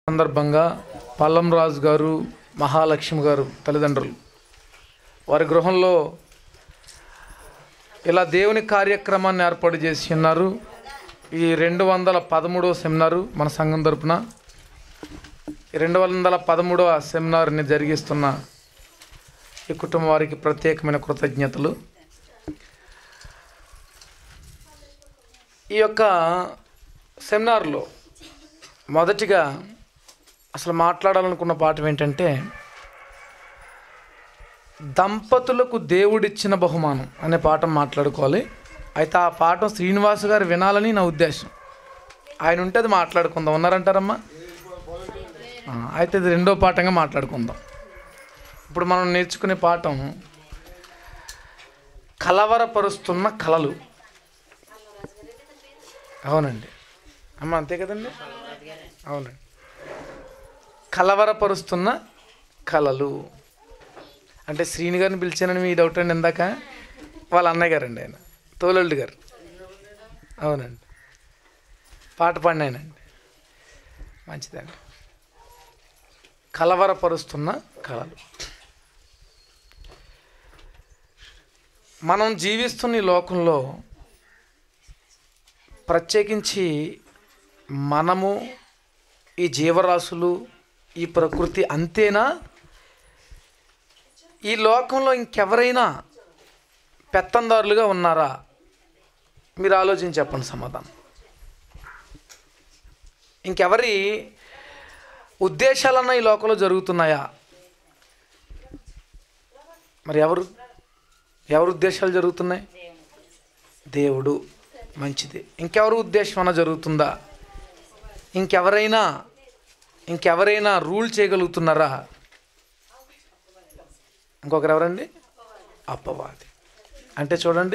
సందర్భంగా పల్లం రాజు గారు మహాలక్ష్మి గారు తల్లిదండ్రులు వారి గృహంలో ఇలా దేవుని కార్యక్రమాన్ని ఏర్పాటు చేసి ఉన్నారు ఈ రెండు వందల పదమూడవ సెమినారు మన సంఘం తరపున ఈ రెండు వందల పదమూడవ సెమినార్ని జరిగిస్తున్న ఈ కుటుంబం వారికి ప్రత్యేకమైన కృతజ్ఞతలు ఈ యొక్క సెమినార్లో మొదటిగా అసలు మాట్లాడాలనుకున్న పాఠం ఏంటంటే దంపతులకు దేవుడిచ్చిన బహుమానం అనే పాఠం మాట్లాడుకోవాలి అయితే ఆ పాఠం శ్రీనివాస్ గారు వినాలని నా ఉద్దేశం ఆయన ఉంటే అది మాట్లాడుకుందాం ఉన్నారంటారమ్మా ఆ, అయితే ఇది రెండో పాఠంగా మాట్లాడుకుందాం ఇప్పుడు మనం నేర్చుకునే పాఠం కలవరపరుస్తున్న కళలు అవునండి అమ్మ అంతే కదండి అవునండి కలవరపరుస్తున్న కళలు అంటే శ్రీని గారిని పిలిచానని మీ డౌట్ అండి ఇందాక వాళ్ళ అన్నయ్య గారండి ఆయన తోలల్డ్ గారు అవునండి పాట పాడినాయనండి మంచిదండి కలవరపరుస్తున్న కళలు మనం జీవిస్తున్న ఈ లోకంలో ప్రత్యేకించి మనము ఈ జీవరాశులు ఈ ప్రకృతి అంతేనా ఈ లోకంలో ఇంకెవరైనా పెత్తందారులుగా ఉన్నారా మీరు ఆలోచించి చెప్పండి సమాధానం ఇంకెవరి ఉద్దేశాలన్నా ఈ లోకంలో జరుగుతున్నాయా మరి ఎవరు ఎవరు ఉద్దేశాలు జరుగుతున్నాయి దేవుడు మంచిది ఇంకెవరు ఉద్దేశం అన్న జరుగుతుందా ఇంకెవరైనా ఇంకెవరైనా రూల్ చేయగలుగుతున్నారా ఇంకొకరు ఎవరండి అప్పవాది అంటే చూడండి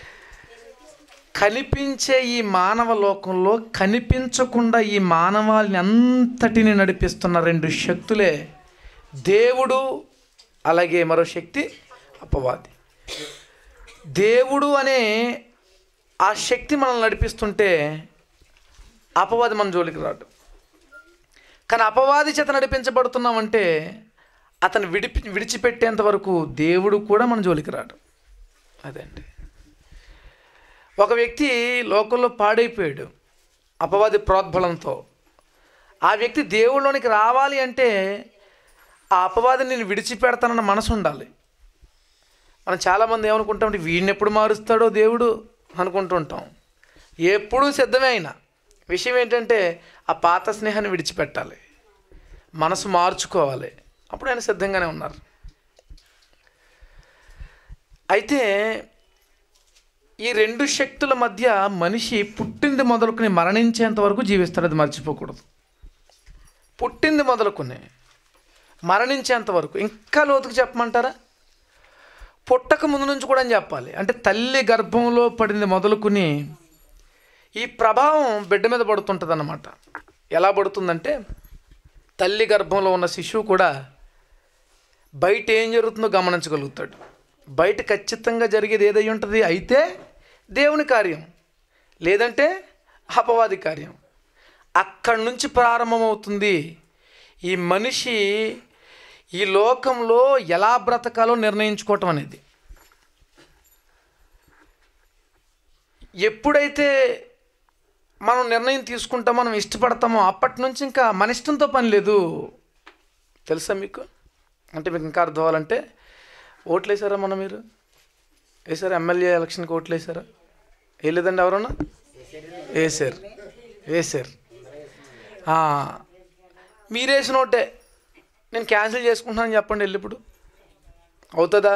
కనిపించే ఈ మానవ లోకంలో కనిపించకుండా ఈ మానవాళిని అంతటిని నడిపిస్తున్న రెండు శక్తులే దేవుడు అలాగే మరో శక్తి అపవాది దేవుడు అనే ఆ శక్తి మనల్ని నడిపిస్తుంటే అపవాది మన జోలికి రాడు కానీ అపవాది చేత నడిపించబడుతున్నామంటే అతను విడిపి విడిచిపెట్టేంత వరకు దేవుడు కూడా మన జోలికి రాడు అదే అండి ఒక వ్యక్తి లోకంలో పాడైపోయాడు అపవాది ప్రోద్బలంతో ఆ వ్యక్తి దేవుళ్ళలోనికి రావాలి అంటే ఆ అపవాదిని నేను విడిచిపెడతానన్న మనసు ఉండాలి మనం చాలామంది ఏమనుకుంటాం అంటే వీడిని ఎప్పుడు మారుస్తాడో దేవుడు అనుకుంటుంటాం ఎప్పుడూ సిద్ధమే అయినా విషయం ఏంటంటే ఆ పాత స్నేహాన్ని విడిచిపెట్టాలి మనసు మార్చుకోవాలి అప్పుడు ఆయన సిద్ధంగానే ఉన్నారు అయితే ఈ రెండు శక్తుల మధ్య మనిషి పుట్టింది మొదలుకొని మరణించేంత వరకు జీవిస్తాడు అది మర్చిపోకూడదు పుట్టింది మొదలుకొని మరణించేంత వరకు ఇంకా లోతుకు చెప్పమంటారా పుట్టక ముందు నుంచి కూడా అని చెప్పాలి అంటే తల్లి గర్భంలో పడింది మొదలుకొని ఈ ప్రభావం బిడ్డ మీద పడుతుంటుంది అన్నమాట ఎలా పడుతుందంటే తల్లి గర్భంలో ఉన్న శిశువు కూడా బయట ఏం జరుగుతుందో గమనించగలుగుతాడు బయట ఖచ్చితంగా జరిగేది ఏదై ఉంటుంది అయితే దేవుని కార్యం లేదంటే అపవాది కార్యం అక్కడి నుంచి ప్రారంభమవుతుంది ఈ మనిషి ఈ లోకంలో ఎలా బ్రతకాలో నిర్ణయించుకోవటం అనేది ఎప్పుడైతే మనం నిర్ణయం తీసుకుంటామో మనం ఇష్టపడతామో అప్పటి నుంచి ఇంకా మన ఇష్టంతో పని లేదు తెలుసా మీకు అంటే మీకు ఇంకా అర్థం అవ్వాలంటే ఓట్లు వేసారా మొన్న మీరు వేసారా ఎమ్మెల్యే ఎలక్షన్కి ఓట్లు వేసారా వేయలేదండి ఎవరన్నా వేసారు వేసారు ఆ, మీరు వేసిన ఓటే నేను క్యాన్సిల్ చేసుకుంటున్నాను చెప్పండి వెళ్ళి ఇప్పుడు అవుతుందా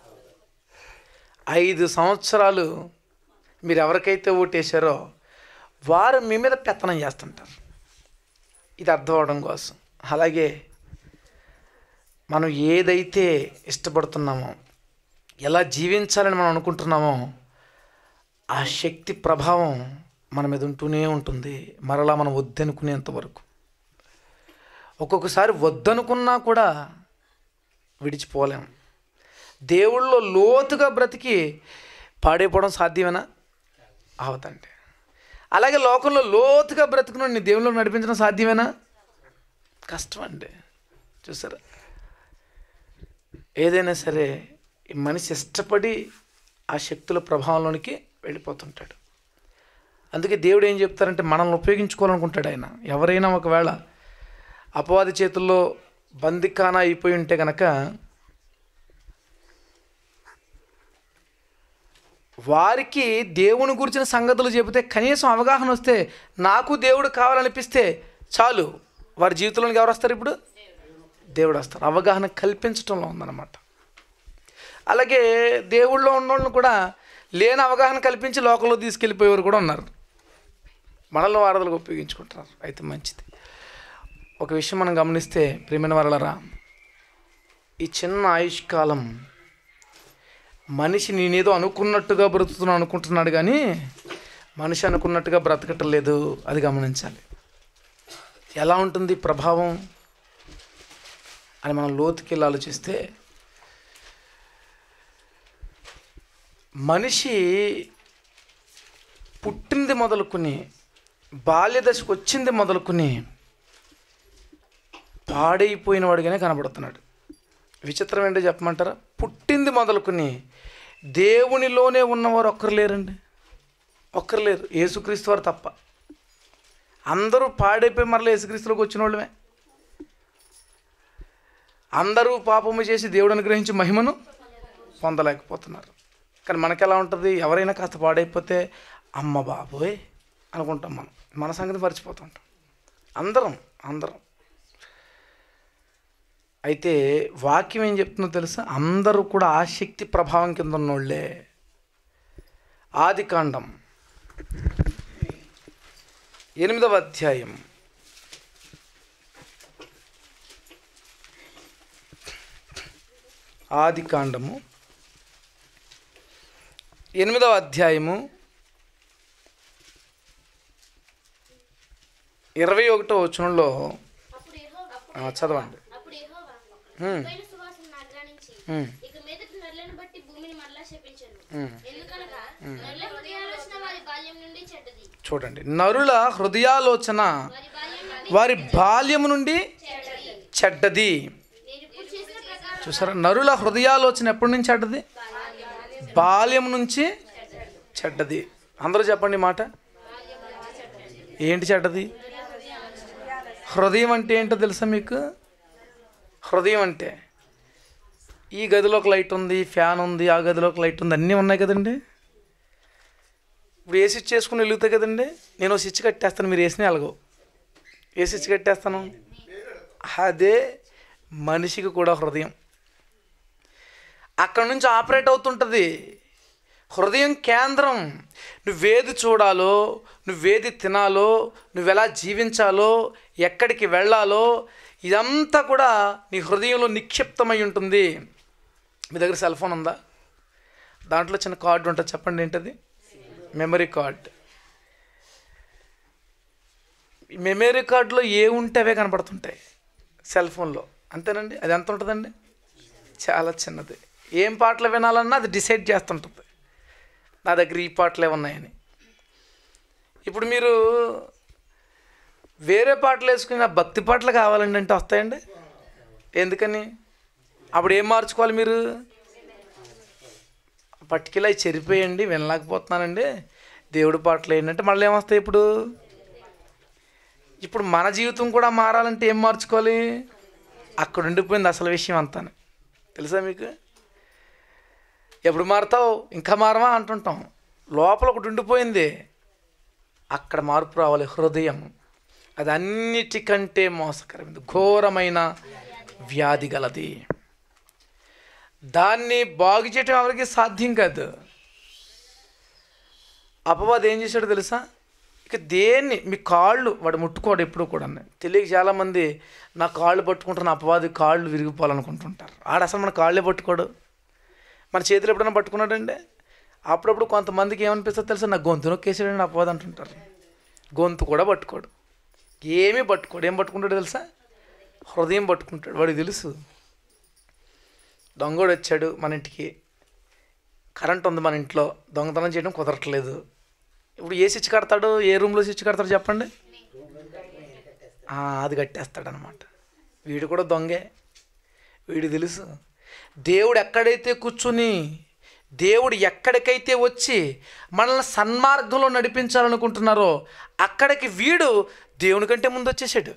ఐదు సంవత్సరాలు మీరు ఎవరికైతే ఓటేశారో వారు మీ మీద పెత్తనం చేస్తుంటారు ఇది అర్థం అవడం కోసం అలాగే మనం ఏదైతే ఇష్టపడుతున్నామో ఎలా జీవించాలని మనం అనుకుంటున్నామో ఆ శక్తి ప్రభావం మన మీద ఉంటూనే ఉంటుంది మరలా మనం వద్దనుకునేంత వరకు ఒక్కొక్కసారి వద్దనుకున్నా కూడా విడిచిపోలేం దేవుళ్ళో లోతుగా బ్రతికి పాడైపోవడం సాధ్యమేనా అవదండి అలాగే లోకంలో లోతుగా బ్రతుకును నీ దేవుళ్ళు నడిపించడం సాధ్యమేనా కష్టం అండి చూసారా ఏదైనా సరే ఈ మనిషి ఇష్టపడి ఆ శక్తుల ప్రభావంలోనికి వెళ్ళిపోతుంటాడు అందుకే దేవుడు ఏం చెప్తారంటే మనల్ని ఉపయోగించుకోవాలనుకుంటాడు ఆయన ఎవరైనా ఒకవేళ అపవాది చేతుల్లో బందికానా అయిపోయి ఉంటే కనుక వారికి దేవుని గురించిన సంగతులు చెబితే కనీసం అవగాహన వస్తే నాకు దేవుడు కావాలనిపిస్తే చాలు వారి జీవితంలోకి ఎవరు వస్తారు ఇప్పుడు దేవుడు వస్తారు అవగాహన కల్పించడంలో ఉందన్నమాట అలాగే దేవుళ్ళో ఉన్నోళ్ళని కూడా లేని అవగాహన కల్పించి లోకంలో తీసుకెళ్ళిపోయేవారు కూడా ఉన్నారు మనల్ని వారధులకు ఉపయోగించుకుంటున్నారు అయితే మంచిది ఒక విషయం మనం గమనిస్తే ప్రియమైన వరలరా ఈ చిన్న ఆయుష్కాలం మనిషి నేనేదో అనుకున్నట్టుగా బ్రతుకుతున్నాను అనుకుంటున్నాడు కానీ మనిషి అనుకున్నట్టుగా బ్రతకటం లేదు అది గమనించాలి ఎలా ఉంటుంది ప్రభావం అని మనం లోతుకెళ్ళి ఆలోచిస్తే మనిషి పుట్టింది మొదలుకొని బాల్య దశకు వచ్చింది మొదలుకొని పాడైపోయిన వాడిగానే కనబడుతున్నాడు విచిత్రం ఏంటో చెప్పమంటారా పుట్టింది మొదలుకొని దేవునిలోనే ఉన్నవారు ఒక్కరు లేరండి ఒక్కరు లేరు యేసుక్రీస్తు వారు తప్ప అందరూ పాడైపోయి మరలా యేసుక్రీస్తులోకి వచ్చిన వాళ్ళమే అందరూ పాపము చేసి దేవుడు అనుగ్రహించి మహిమను పొందలేకపోతున్నారు కానీ మనకి ఎలా ఉంటుంది ఎవరైనా కాస్త పాడైపోతే అమ్మ బాబోయ్ అనుకుంటాం మనం మన సంగతి మర్చిపోతుంటాం అందరం అందరం అయితే వాక్యం ఏం చెప్తుందో తెలుసా అందరూ కూడా ఆ శక్తి ప్రభావం కింద ఉన్నోళ్ళే ఆది కాండం ఎనిమిదవ అధ్యాయం ఆది కాండము ఎనిమిదవ అధ్యాయము ఇరవై ఒకటో వచనంలో అప్పుడు యెహోవా ఆ, చదవండి అప్పుడు యెహోవా హ్మ్. పైన సువాసన ఆగ్రానించి హ్మ్. ఇక మీదట నరులను బట్టి భూమిని మరలా శపించను హ్మ్. ఎందుకనగా నరుల హృదయాలోచన వారి బాల్యం నుండి చెడ్డది చూడండి నరుల హృదయాలోచన వారి బాల్యం నుండి వారి బాల్యము నుండి చెడ్డది చెడ్డది నేను ఇప్పుడు చేసిన ప్రకారం చూసారా నరుల హృదయాలోచన ఎప్పటి నుంచి చెడ్డది బాల్యం నుంచి చెడ్డది అందరూ చెప్పండి ఈ మాట ఏంటి చెడ్డది హృదయం అంటే ఏంటో తెలుసా మీకు హృదయం అంటే ఈ గదిలో ఒక లైట్ ఉంది ఫ్యాన్ ఉంది ఆ గదిలో ఒక లైట్ ఉంది అన్నీ ఉన్నాయి కదండి ఇప్పుడు ఏ స్విచ్ చేసుకుని వెలుగుతాయి కదండి నేను ఓ స్విచ్ కట్టేస్తాను మీరు వేసిన ఎలాగో ఏ స్విచ్ కట్టేస్తాను అదే మనిషికి కూడా హృదయం అక్కడ నుంచి ఆపరేట్ అవుతుంటుంది హృదయం కేంద్రం నువ్వేది చూడాలో నువ్వేది తినాలో నువ్వెలా జీవించాలో ఎక్కడికి వెళ్ళాలో ఇదంతా కూడా నీ హృదయంలో నిక్షిప్తమై ఉంటుంది మీ దగ్గర సెల్ ఫోన్ ఉందా దాంట్లో చిన్న కార్డు ఉంటుంది చెప్పండి ఏంటది మెమరీ కార్డ్ మెమరీ కార్డులో ఏ ఉంటే అవే కనపడుతుంటాయి సెల్ ఫోన్లో అంతేనండి అది ఎంత ఉంటుందండి చాలా చిన్నది ఏం పాటలు వినాలన్నా అది డిసైడ్ చేస్తుంటుంది నా దగ్గర ఈ పాటలే ఉన్నాయని ఇప్పుడు మీరు వేరే పాటలు వేసుకుని నాకు భక్తి పాటలు కావాలండి అంటే వస్తాయండి ఎందుకని అప్పుడు ఏం మార్చుకోవాలి మీరు పట్టుకెళ్ళి అవి చెరిపోయండి వినలేకపోతున్నానండి దేవుడి పాటలు ఏంటంటే మళ్ళీ ఏమొస్తాయి ఇప్పుడు ఇప్పుడు మన జీవితం కూడా మారాలంటే ఏం మార్చుకోవాలి అక్కడ ఉండిపోయింది అసలు విషయం అంతా తెలుసా మీకు ఎప్పుడు మారుతావు ఇంకా మారవా అంటుంటాం లోపల ఒకటి ఉండిపోయింది అక్కడ మార్పు రావాలి హృదయం అది అన్నిటికంటే మోసకరమైనది ఘోరమైన వ్యాధి గలది దాన్ని బాగు చేయటం ఎవరికి సాధ్యం కాదు అపవాది ఏం చేశాడో తెలుసా ఇక దేన్ని మీ కాళ్ళు వాడు ముట్టుకోడు ఎప్పుడు కూడా తెలియక చాలామంది నా కాళ్ళు పట్టుకుంటున్న అపవాది కాళ్ళు విరిగిపోవాలనుకుంటుంటారు ఆడ అసలు మన కాళ్ళే పట్టుకోడు మన చేతులు ఎప్పుడైనా పట్టుకున్నాడండి అప్పుడప్పుడు కొంతమందికి ఏమనిపిస్తుంది తెలుసా నా గొంతు నొక్కేసాడని అపవాది అంటుంటారు గొంతు కూడా పట్టుకోడు ఏమీ పట్టుకోడు ఏం పట్టుకుంటాడు తెలుసా హృదయం పట్టుకుంటాడు వాడికి తెలుసు దొంగోడు వచ్చాడు మన ఇంటికి కరెంట్ ఉంది మన ఇంట్లో దొంగతనం చేయడం కుదరట్లేదు ఇప్పుడు ఏ స్విచ్ కడతాడు ఏ రూమ్లో స్విచ్ కడతాడు చెప్పండి ఆ, అది కట్టేస్తాడు అనమాట వీడు కూడా దొంగే వీడు తెలుసు దేవుడు ఎక్కడైతే కూర్చుని దేవుడు ఎక్కడికైతే వచ్చి మనల్ని సన్మార్గంలో నడిపించాలనుకుంటున్నారో అక్కడికి వీడు దేవుని కంటే ముందు వచ్చేసాడు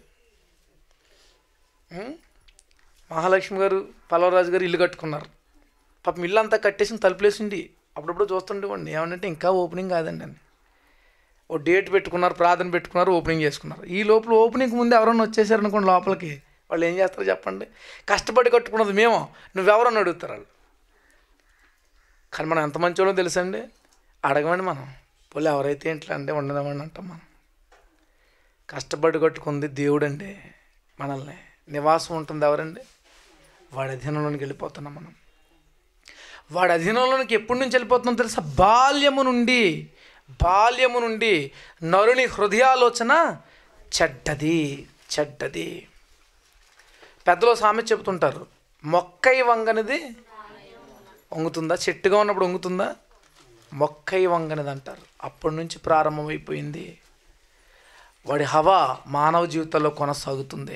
ఉం? మహాలక్ష్మి గారు పల్లవరాజు గారు ఇల్లు కట్టుకున్నారు పాపం ఇల్లు అంతా కట్టేసి తలుపులేసిండి అప్పుడప్పుడు చూస్తుండేవాడిని ఏమనంటే ఇంకా ఓపెనింగ్ కాదండి అని ఓ డేట్ పెట్టుకున్నారు ప్రార్థన పెట్టుకున్నారు ఓపెనింగ్ చేసుకున్నారు ఈ లోపల ఓపెనింగ్ ముందు ఎవరన్నా వచ్చేసారు అనుకోండి లోపలికి వాళ్ళు ఏం చేస్తారో చెప్పండి కష్టపడి కట్టుకున్నది మేము నువ్వెవరని అడుగుతారు వాళ్ళు కానీ మనం ఎంత మంచోళ్ళో తెలుసండి అడగమండి మనం పోలే ఎవరైతే ఇంట్లో అంటే ఉండదామని అంటాం మనం కష్టపడి కట్టుకుంది దేవుడండి మనల్ని నివాసం ఉంటుంది ఎవరండి వాడి అధీనంలోనికి వెళ్ళిపోతున్నాం మనం వాడి అధీనంలోనికి ఎప్పటి నుంచి వెళ్ళిపోతున్నాం తెలుసా బాల్యము నుండి బాల్యము నుండి నరుని హృదయాలోచన చెడ్డది చెడ్డది పెద్దలో సామెత చెబుతుంటారు మొక్కై వంగనిది వంగుతుందా చెట్టుగా ఉన్నప్పుడు వంగుతుందా మొక్కై వంగనిది అంటారు అప్పటి నుంచి ప్రారంభమైపోయింది వాడి హవా మానవ జీవితంలో కొనసాగుతుంది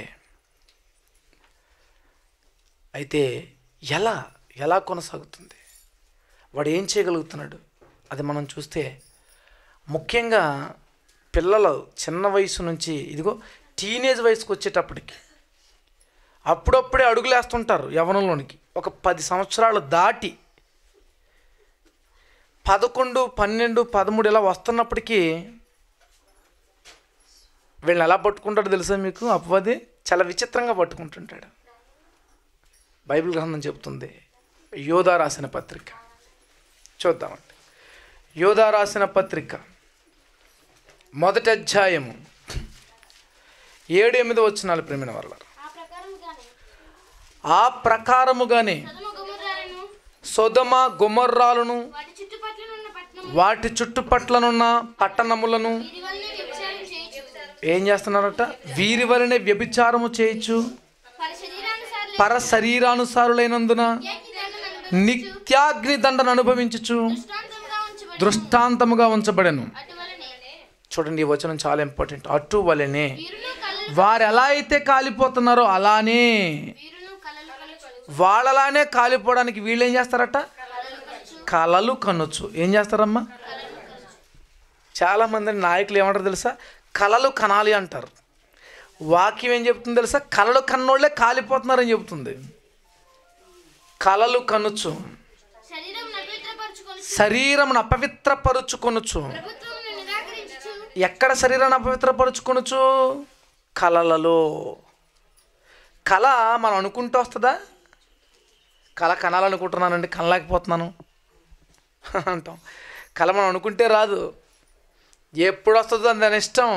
అయితే ఎలా ఎలా కొనసాగుతుంది వాడు ఏం చేయగలుగుతున్నాడు అది మనం చూస్తే ముఖ్యంగా పిల్లలు చిన్న వయసు నుంచి ఇదిగో టీనేజ్ వయసుకు వచ్చేటప్పటికి అప్పుడప్పుడే అడుగులేస్తుంటారు యవనంలోనికి ఒక పది సంవత్సరాలు దాటి పదకొండు పన్నెండు పదమూడు ఇలా వస్తున్నప్పటికీ వీళ్ళని ఎలా పట్టుకుంటాడో తెలుసా మీకు అపవాది చాలా విచిత్రంగా పట్టుకుంటుంటాడు బైబిల్ గ్రంథం చెప్తుంది యోధా రాసిన పత్రిక చూద్దామండి యోధా రాసిన పత్రిక మొదటి అధ్యాయము ఏడు ఎనిమిది వచ్చినాలు ప్రేమిన వల్ల ఆ ప్రకారముగానే ఆ ప్రకారముగానే సొదొమ గొమొర్రాలను సొదమ గుమర్రాలను వాటి చుట్టుపట్లనున్న పట్టణం వాటి చుట్టుపట్లనున్న పట్టణములను వీరి వల్లనే వ్యభిచారం చేయుచు ఏం చేస్తున్నారట వీరి వలనే వ్యభిచారము చేయొచ్చు వారి శరీరానుసారులే పర శరీరానుసారులైనందున నిత్యాగ్ని దండన అనుభవించు నిత్యాగ్ని దండను అనుభవించుచు దృష్టాంతముగా ఉంచబడి దృష్టాంతముగా ఉంచబడెను అటువలనే చూడండి ఈ వచనం చాలా ఇంపార్టెంట్ అటు వలనే వీరును కలలు వారు ఎలా అయితే కాలిపోతున్నారో అలానే వీరును కలలు కలచు వాళ్ళలానే కాలిపోవడానికి వీళ్ళు ఏం చేస్తారట కలలు కలచు కలలు కనొచ్చు ఏం చేస్తారమ్మా చాలామంది నాయకులు ఏమంటారు తెలుసా కలలు కనాలి అంటారు వాక్యం ఏం చెప్తుంది తెలుసా కలలు కన్నోళ్ళే కాలిపోతున్నారని చెబుతుంది కలలు కనుచు శరీరం నపవిత్రపరచుకొని శరీరమును అపవిత్రపరుచుకొనుచు ప్రభుత్వమును నిరాకరించుచు ఎక్కడ శరీరాన్ని అపవిత్రపరుచుకొనుచు కలలలో కళ మనం అనుకుంటూ వస్తుందా కళ కనాలనుకుంటున్నానండి కనలేకపోతున్నాను అంటాం కళ మనం అనుకుంటే రాదు ఎప్పుడు వస్తుందో దాని ఇష్టం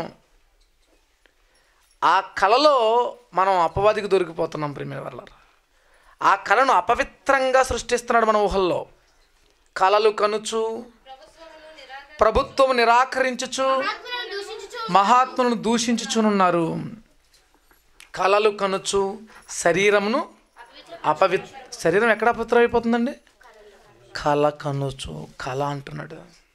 ఆ కళలో మనం అపవాదికి దొరికిపోతున్నాం ప్రేమ వల్ల ఆ కళను అపవిత్రంగా సృష్టిస్తున్నాడు మన ఊహల్లో కళలు కనుచు ప్రభుత్వం నిరాకరించుచు ఆత్మలను దూషించుచు మహాత్ములను దూషించుచునున్నారు కళలు కనుచు శరీరమును అపవి శరీరం ఎక్కడ అపవిత్రం అయిపోతుందండి కళ కనుచు కళ అంటున్నాడు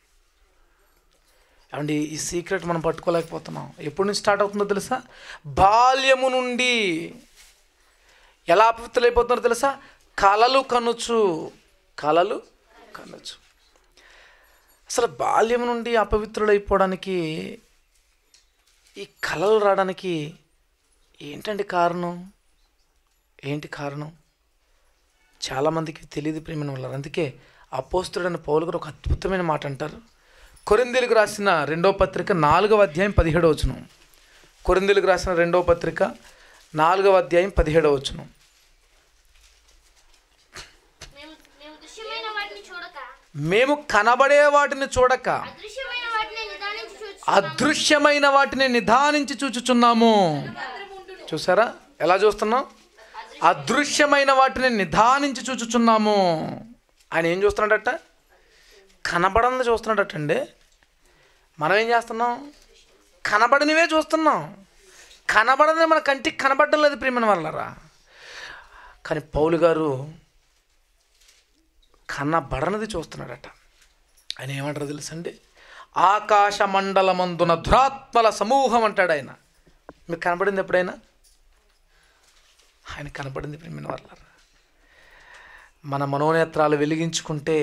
ఏమండి ఈ సీక్రెట్ మనం పట్టుకోలేకపోతున్నాం ఎప్పటి నుంచి స్టార్ట్ అవుతుందో తెలుసా బాల్యము నుండి ఎలా అపవిత్రులైపోతున్నారో తెలుసా కళలు కనుచు కళలు కనుచు అసలు బాల్యం నుండి అపవిత్రులైపోవడానికి ఈ కళలు రావడానికి ఏంటండి కారణం ఏంటి కారణం చాలామందికి తెలియదు ప్రేమ వల్ల అందుకే అపోస్తుడైన పౌలు గారు ఒక అద్భుతమైన మాట అంటారు కొరిందీలకు రాసిన రెండో పత్రిక నాలుగవ అధ్యాయం పదిహేడవ వచనం కొరిందీలకు రాసిన రెండవ పత్రిక నాలుగవ అధ్యాయం పదిహేడవ వచనం మేము మేము దృశ్యమైన వాటిని చూడక మేము కనబడే వాటిని చూడక అదృశ్యమైన వాటిని నిదానించి చూచు అదృశ్యమైన వాటిని నిదానించి చూచుచున్నాము చూసారా ఎలా చూస్తున్నాం అదృశ్యమైన వాటిని నిదానించి చూచుచున్నాము ఆయన ఏం చూస్తున్నాడట కనబడంది చూస్తున్నాడటండి మనం ఏం చేస్తున్నాం కనబడనివే చూస్తున్నాం కనబడని మన కంటికి కనబడడం లేదు ప్రియమైన వాళ్ళరా కానీ పౌలు గారు కనబడనిది చూస్తున్నాడట ఆయన ఏమంటారు తెలుసండి ఆకాశ మండలమందున ధురాత్మల సమూహం అంటాడు ఆయన మీకు కనబడింది ఎప్పుడైనా ఆయన కనపడింది ప్రేమిన వాళ్ళ మన మనోనేత్రాలు వెలిగించుకుంటే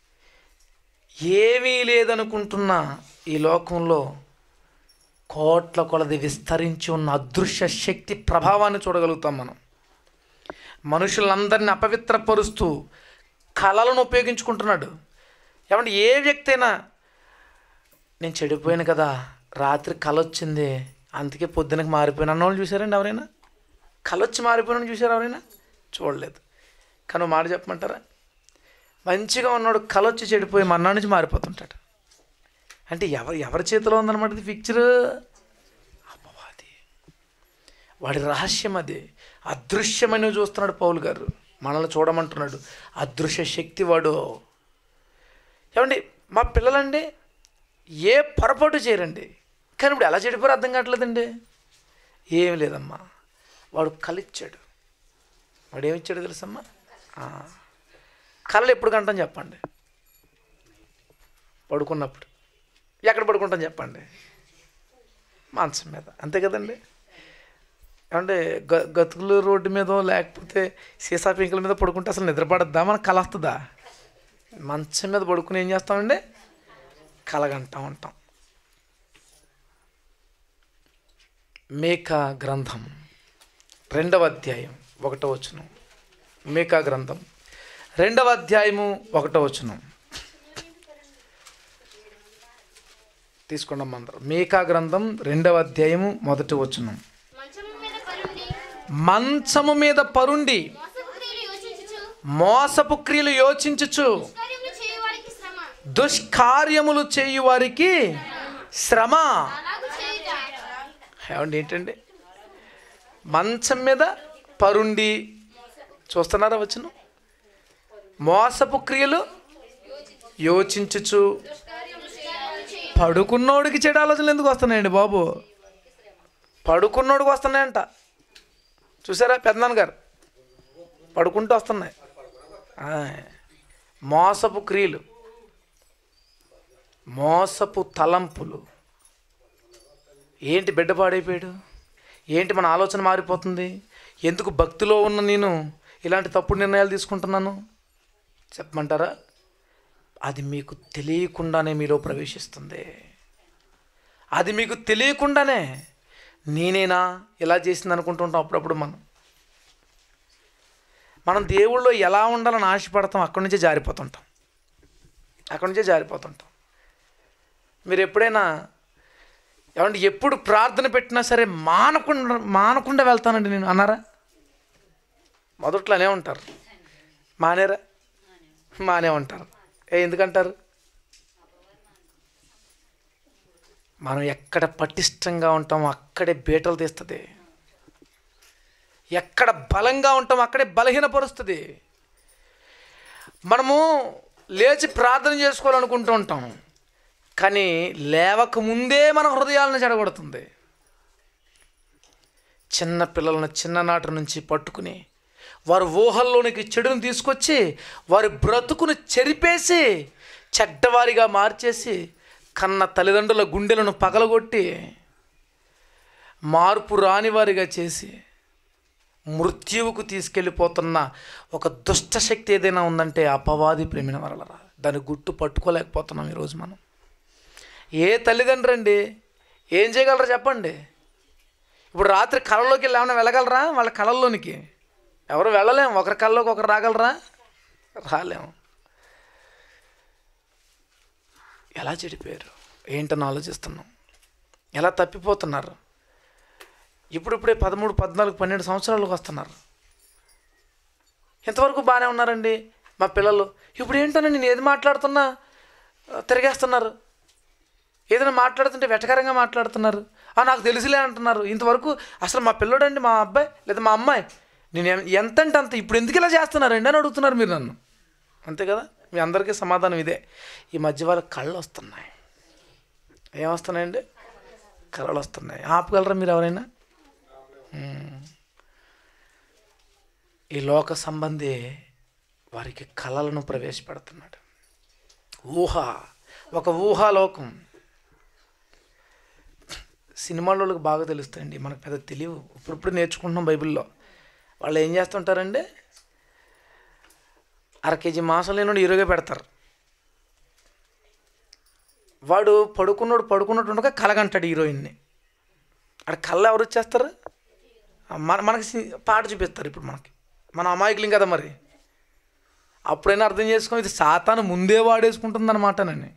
ఏమీ లేదనుకుంటున్న ఈ లోకంలో కోట్ల కొలది విస్తరించి ఉన్న అదృశ్య శక్తి ప్రభావాన్ని చూడగలుగుతాం మనం మనుషులందరినీ అపవిత్రపరుస్తూ కళలను ఉపయోగించుకుంటున్నాడు ఏమంటే ఏ వ్యక్తి అయినా నేను చెడిపోయాను కదా రాత్రి కళ వచ్చింది అందుకే పొద్దునకి మారిపోయిన అన్న వాళ్ళు చూసారండి ఎవరైనా కళ వచ్చి మారిపోయిన చూసారు ఎవరైనా చూడలేదు కానీ ఓ మాట చెప్పమంటారా మంచిగా ఉన్నాడు కళ వచ్చి చెడిపోయి మన్నా నుంచి మారిపోతుంటాడు అంటే ఎవరు ఎవరి చేతిలో ఉందన్నమాట ఇది పిక్చర్ అపవాది వాడి రహస్యం అది అదృశ్యమని చూస్తున్నాడు పౌలు గారు మనల్ని చూడమంటున్నాడు అదృశ్య శక్తి వాడు ఏమండి మా పిల్లలండి ఏ పొరపాటు చేయరండి కానీ ఇప్పుడు ఎలా చెడిపోయారో అర్థం కావట్లేదండి ఏం లేదమ్మా వాడు కలిచ్చాడు వాడు ఏమిచ్చాడు తెలుసమ్మా ఆ, కళలు ఎప్పుడు కంటాం చెప్పండి పడుకున్నప్పుడు ఎక్కడ పడుకుంటాం చెప్పండి మంచం మీద అంతే కదండి అంటే గ గతుకులు రోడ్డు మీద లేకపోతే సీసా పింకుల మీద పడుకుంటే అసలు నిద్రపడద్దా మనకు కళ వస్తుందా మంచం మీద పడుకుని ఏం చేస్తామండి కలగంటా ఉంటాం మేకా గ్రంథం రెండవ అధ్యాయం ఒకటో వచనం మేకా గ్రంథం రెండవ అధ్యాయము ఒకటో వచనం తీసుకోండి అందరం మేకా గ్రంథం రెండవ అధ్యాయము మొదటి వచనం మంచము మీద పరుండి మంచము మీద పరుండి మోసపుత్రులు యోచించుచు మోసపు క్రియలు యోచించుచు కార్యములు చేయువారికి శ్రమ దుష్కార్యములు చేయు వారికి శ్రమ అలాగు చేయుట ఏమండి ఏంటండి మంచం మీద పరుండి చూస్తున్నారా వచ్చును మోసపు క్రియలు యోచించుచు పడుకున్నోడికి చెడు ఆలోచనలు ఎందుకు వస్తున్నాయండి బాబు పడుకున్నోడికి వస్తున్నాయంట చూసారా పెద్దనాన్న గారు పడుకుంటూ వస్తున్నాయి ఆయ్. మోసపు క్రియలు మోసపు తలంపులు ఏంటి బిడ్డ పాడైపోయాడు ఏంటి మన ఆలోచన మారిపోతుంది ఎందుకు భక్తిలో ఉన్న నేను ఇలాంటి తప్పుడు నిర్ణయాలు తీసుకుంటున్నాను చెప్పమంటారా అది మీకు తెలియకుండానే మీలో ప్రవేశిస్తుంది అది మీకు తెలియకుండానే నేనేనా ఇలా చేసింది అనుకుంటుంటాం అప్పుడప్పుడు మనం మనం దేవుళ్ళో ఎలా ఉండాలని ఆశపడతాం అక్కడి నుంచే జారిపోతుంటాం అక్కడి నుంచే జారిపోతుంటాం మీరు ఎప్పుడైనా ఏమంటే ఎప్పుడు ప్రార్థన పెట్టినా సరే మానకుండా మానకుండా వెళ్తానండి నేను అన్నారా మొదట్లో అనే ఉంటారు మానేరా మానే ఉంటారు ఏ ఎందుకంటారు మనం ఎక్కడ పటిష్టంగా ఉంటామో అక్కడే బీటలు తీస్తుంది ఎక్కడ బలంగా ఉంటామో అక్కడే బలహీనపరుస్తుంది మనము లేచి ప్రార్థన చేసుకోవాలనుకుంటూ ఉంటాం కానీ లేవక ముందే మన హృదయాలను చెడగొడుతుంది చిన్న పిల్లలను చిన్ననాటి నుంచి పట్టుకుని వారి ఊహల్లోనికి చెడును తీసుకొచ్చి వారి బ్రతుకును చెరిపేసి చెడ్డవారిగా మార్చేసి కన్న తల్లిదండ్రుల గుండెలను పగలగొట్టి మార్పు రానివారిగా చేసి మృత్యువుకు తీసుకెళ్ళిపోతున్న ఒక దుష్ట శక్తి ఏదైనా ఉందంటే అపవాది ప్రేమిన వరలరా దాని గుట్టు పట్టుకోలేకపోతున్నాం ఈరోజు మనం ఏ తల్లిదండ్రులు అండి ఏం చేయగలరా చెప్పండి ఇప్పుడు రాత్రి కళలోకి వెళ్ళి ఏమైనా వెళ్ళగలరా వాళ్ళ కళల్లోనికి ఎవరు వెళ్ళలేం ఒకరి కళ్ళలోకి ఒకరు రాగలరా రాలేము ఎలా చెడిపోయారు ఏంటని ఆలోచిస్తున్నాం ఎలా తప్పిపోతున్నారు ఇప్పుడిప్పుడే పదమూడు పద్నాలుగు పన్నెండు సంవత్సరాలకు వస్తున్నారు ఎంతవరకు బాగానే ఉన్నారండి మా పిల్లలు ఇప్పుడు ఏంటోనండి నేను ఏది మాట్లాడుతున్నా ఆ, తిరిగేస్తున్నారు ఏదైనా మాట్లాడుతుంటే వెటకరంగా మాట్లాడుతున్నారు "ఆ, నాకు తెలుసులే అంటున్నారు ఇంతవరకు అసలు మా పిల్లడండి మా అబ్బాయి లేదా మా అమ్మాయి నేను ఎం- ఎంత అంటే అంత ఇప్పుడు ఎందుకు ఇలా చేస్తున్నారండి అని అడుగుతున్నారు మీరు నన్ను అంతే కదా మీ అందరికీ సమాధానం ఇదే ఈ మధ్య వాళ్ళ కళ్ళు వస్తున్నాయి ఏమొస్తున్నాయండి కళలు వస్తున్నాయి ఆపగలరా మీరు ఎవరైనా మ్మ్. ఈ లోక సంబంధి వారికి కళలను ప్రవేశపెడుతున్నాడు ఊహ ఒక ఊహాలోకం సినిమాలోకి బాగా తెలుస్తాయండి మనకు పెద్ద తెలియవు ఇప్పుడిప్పుడు నేర్చుకుంటున్నాం బైబిల్లో వాళ్ళు ఏం చేస్తుంటారండి అర కేజీ మాంసం లేనుడు ఇరుగా పెడతారు వాడు పడుకున్నాడు పడుకున్నట్టు ఉండగా కలగంటాడు హీరోయిన్ని అక్కడ కళ్ళ ఎవరు వచ్చేస్తారు మన మనకి సి- పాట చూపిస్తారు ఇప్పుడు మనకి మన అమాయకులం కదా మరి అప్పుడైనా అర్థం చేసుకొని ఇది సాతాను ముందే వాడేసుకుంటుంది అనమాటనని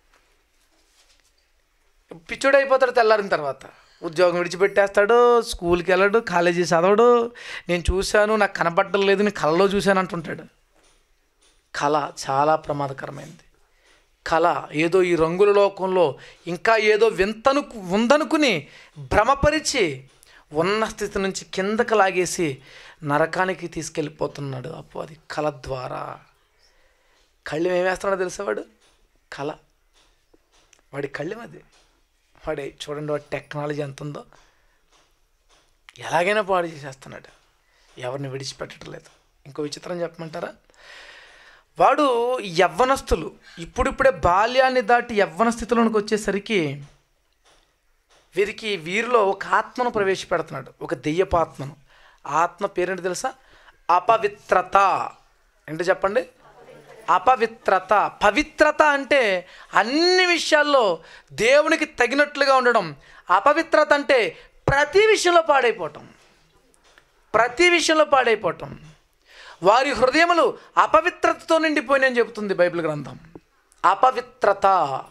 పిచ్చోడు అయిపోతాడు తెల్లారిన తర్వాత ఉద్యోగం విడిచిపెట్టేస్తాడు స్కూల్కి వెళ్ళడు కాలేజీ చదవడు నేను చూశాను నాకు కనపడడం లేదు నేను కళలో చూశాను అంటుంటాడు కళ చాలా ప్రమాదకరమైనది కళ ఏదో ఈ రంగుల లోకంలో ఇంకా ఏదో వింతను ఉందనుకుని భ్రమపరిచి ఉన్న స్థితి నుంచి కిందకి లాగేసి నరకానికి తీసుకెళ్ళిపోతున్నాడు అప్పు అది కళ ద్వారా కళ్ళు ఏమేస్తున్నాడో తెలుసా వాడు కళ వాడి కళ్ళెం అది వాడి చూడండి వాడి టెక్నాలజీ ఎంత ఉందో ఎలాగైనా పాడు చేసేస్తున్నాడు ఎవరిని విడిచిపెట్టడం లేదు ఇంకో విచిత్రం చెప్పమంటారా వాడు యవ్వనస్తులు ఇప్పుడిప్పుడే బాల్యాన్ని దాటి యవ్వన స్థితిలోనికి వచ్చేసరికి వీరికి వీరిలో ఒక ఆత్మను ప్రవేశపెడుతున్నాడు ఒక దెయ్యపు ఆత్మను ఆత్మ పేరేంటి తెలుసా అపవిత్రత ఏంటో చెప్పండి అపవిత్రత పవిత్రత అంటే అన్ని విషయాల్లో దేవునికి తగినట్లుగా ఉండడం అపవిత్రత అంటే ప్రతి విషయంలో పాడైపోవటం ప్రతి విషయంలో పాడైపోవటం వారి హృదయములు అపవిత్రతతో నిండిపోయినని చెబుతుంది బైబిల్ గ్రంథం అపవిత్రత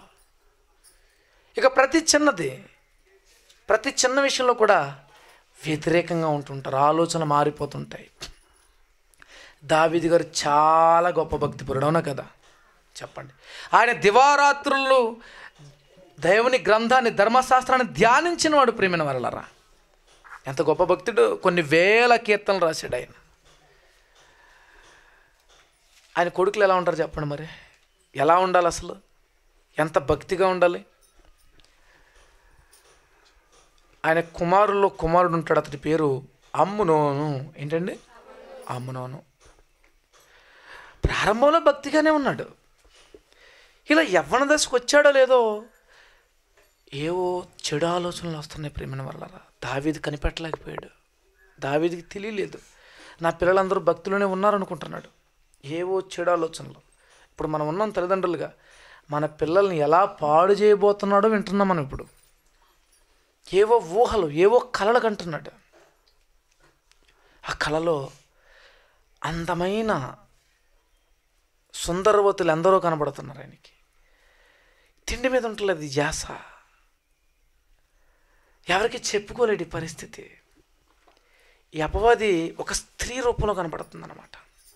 ఇక ప్రతి చిన్నది ప్రతి చిన్న విషయంలో కూడా వ్యతిరేకంగా ఉంటుంటారు ఆలోచనలు మారిపోతుంటాయి దావీది గారు చాలా గొప్ప భక్తిపరుడు అవునా కదా చెప్పండి ఆయన దివారాత్రులు దేవుని గ్రంథాన్ని ధర్మశాస్త్రాన్ని ధ్యానించిన వాడు ప్రేమైన వరలరా ఎంత గొప్ప భక్తుడు కొన్ని వేల కీర్తనలు రాశాడు ఆయన ఆయన కొడుకులు ఎలా ఉంటారు చెప్పండి మరి ఎలా ఉండాలి అసలు ఎంత భక్తిగా ఉండాలి ఆయన కుమారుల్లో కుమారుడు ఉంటాడు అతడి పేరు అమ్మునోను ఏంటండి అమ్మునోను ప్రారంభంలో భక్తిగానే ఉన్నాడు ఇలా యవ్వన దశకు వచ్చాడో లేదో ఏవో చెడు ఆలోచనలు వస్తున్నాయి ప్రేమన వల్ల దావీది కనిపెట్టలేకపోయాడు దావీదికి తెలియలేదు నా పిల్లలందరూ భక్తులోనే ఉన్నారనుకుంటున్నాడు ఏవో చెడు ఆలోచనలు ఇప్పుడు మనం ఉన్నాం తల్లిదండ్రులుగా మన పిల్లల్ని ఎలా పాడు చేయబోతున్నాడో వింటున్నాం మనం ఇప్పుడు ఏవో ఊహలు ఏవో కలలు కంటున్నాడు ఆ కళలో అందమైన సుందరవతులు ఎందరో కనబడుతున్నారు ఆయనకి తిండి మీద ఉంటలేదు యాస ఎవరికి చెప్పుకోలేడు ఈ పరిస్థితి ఈ అపవాది ఒక స్త్రీ రూపంలో కనపడుతుంది అనమాట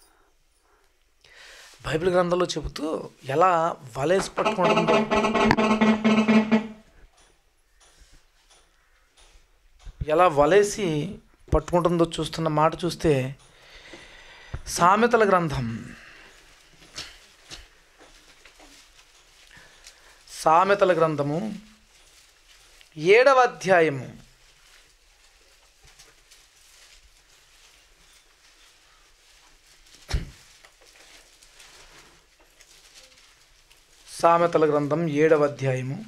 బైబిల్ గ్రంథంలో చెబుతూ ఎలా వలేసి పట్టుకుంటుందో ఎలా వలేసి పట్టుకుంటుందో చూస్తున్న మాట చూస్తే సామెతల గ్రంథం సామెతల గ్రంథము ఏడవ అధ్యాయము సామెతల గ్రంథం ఏడవ అధ్యాయము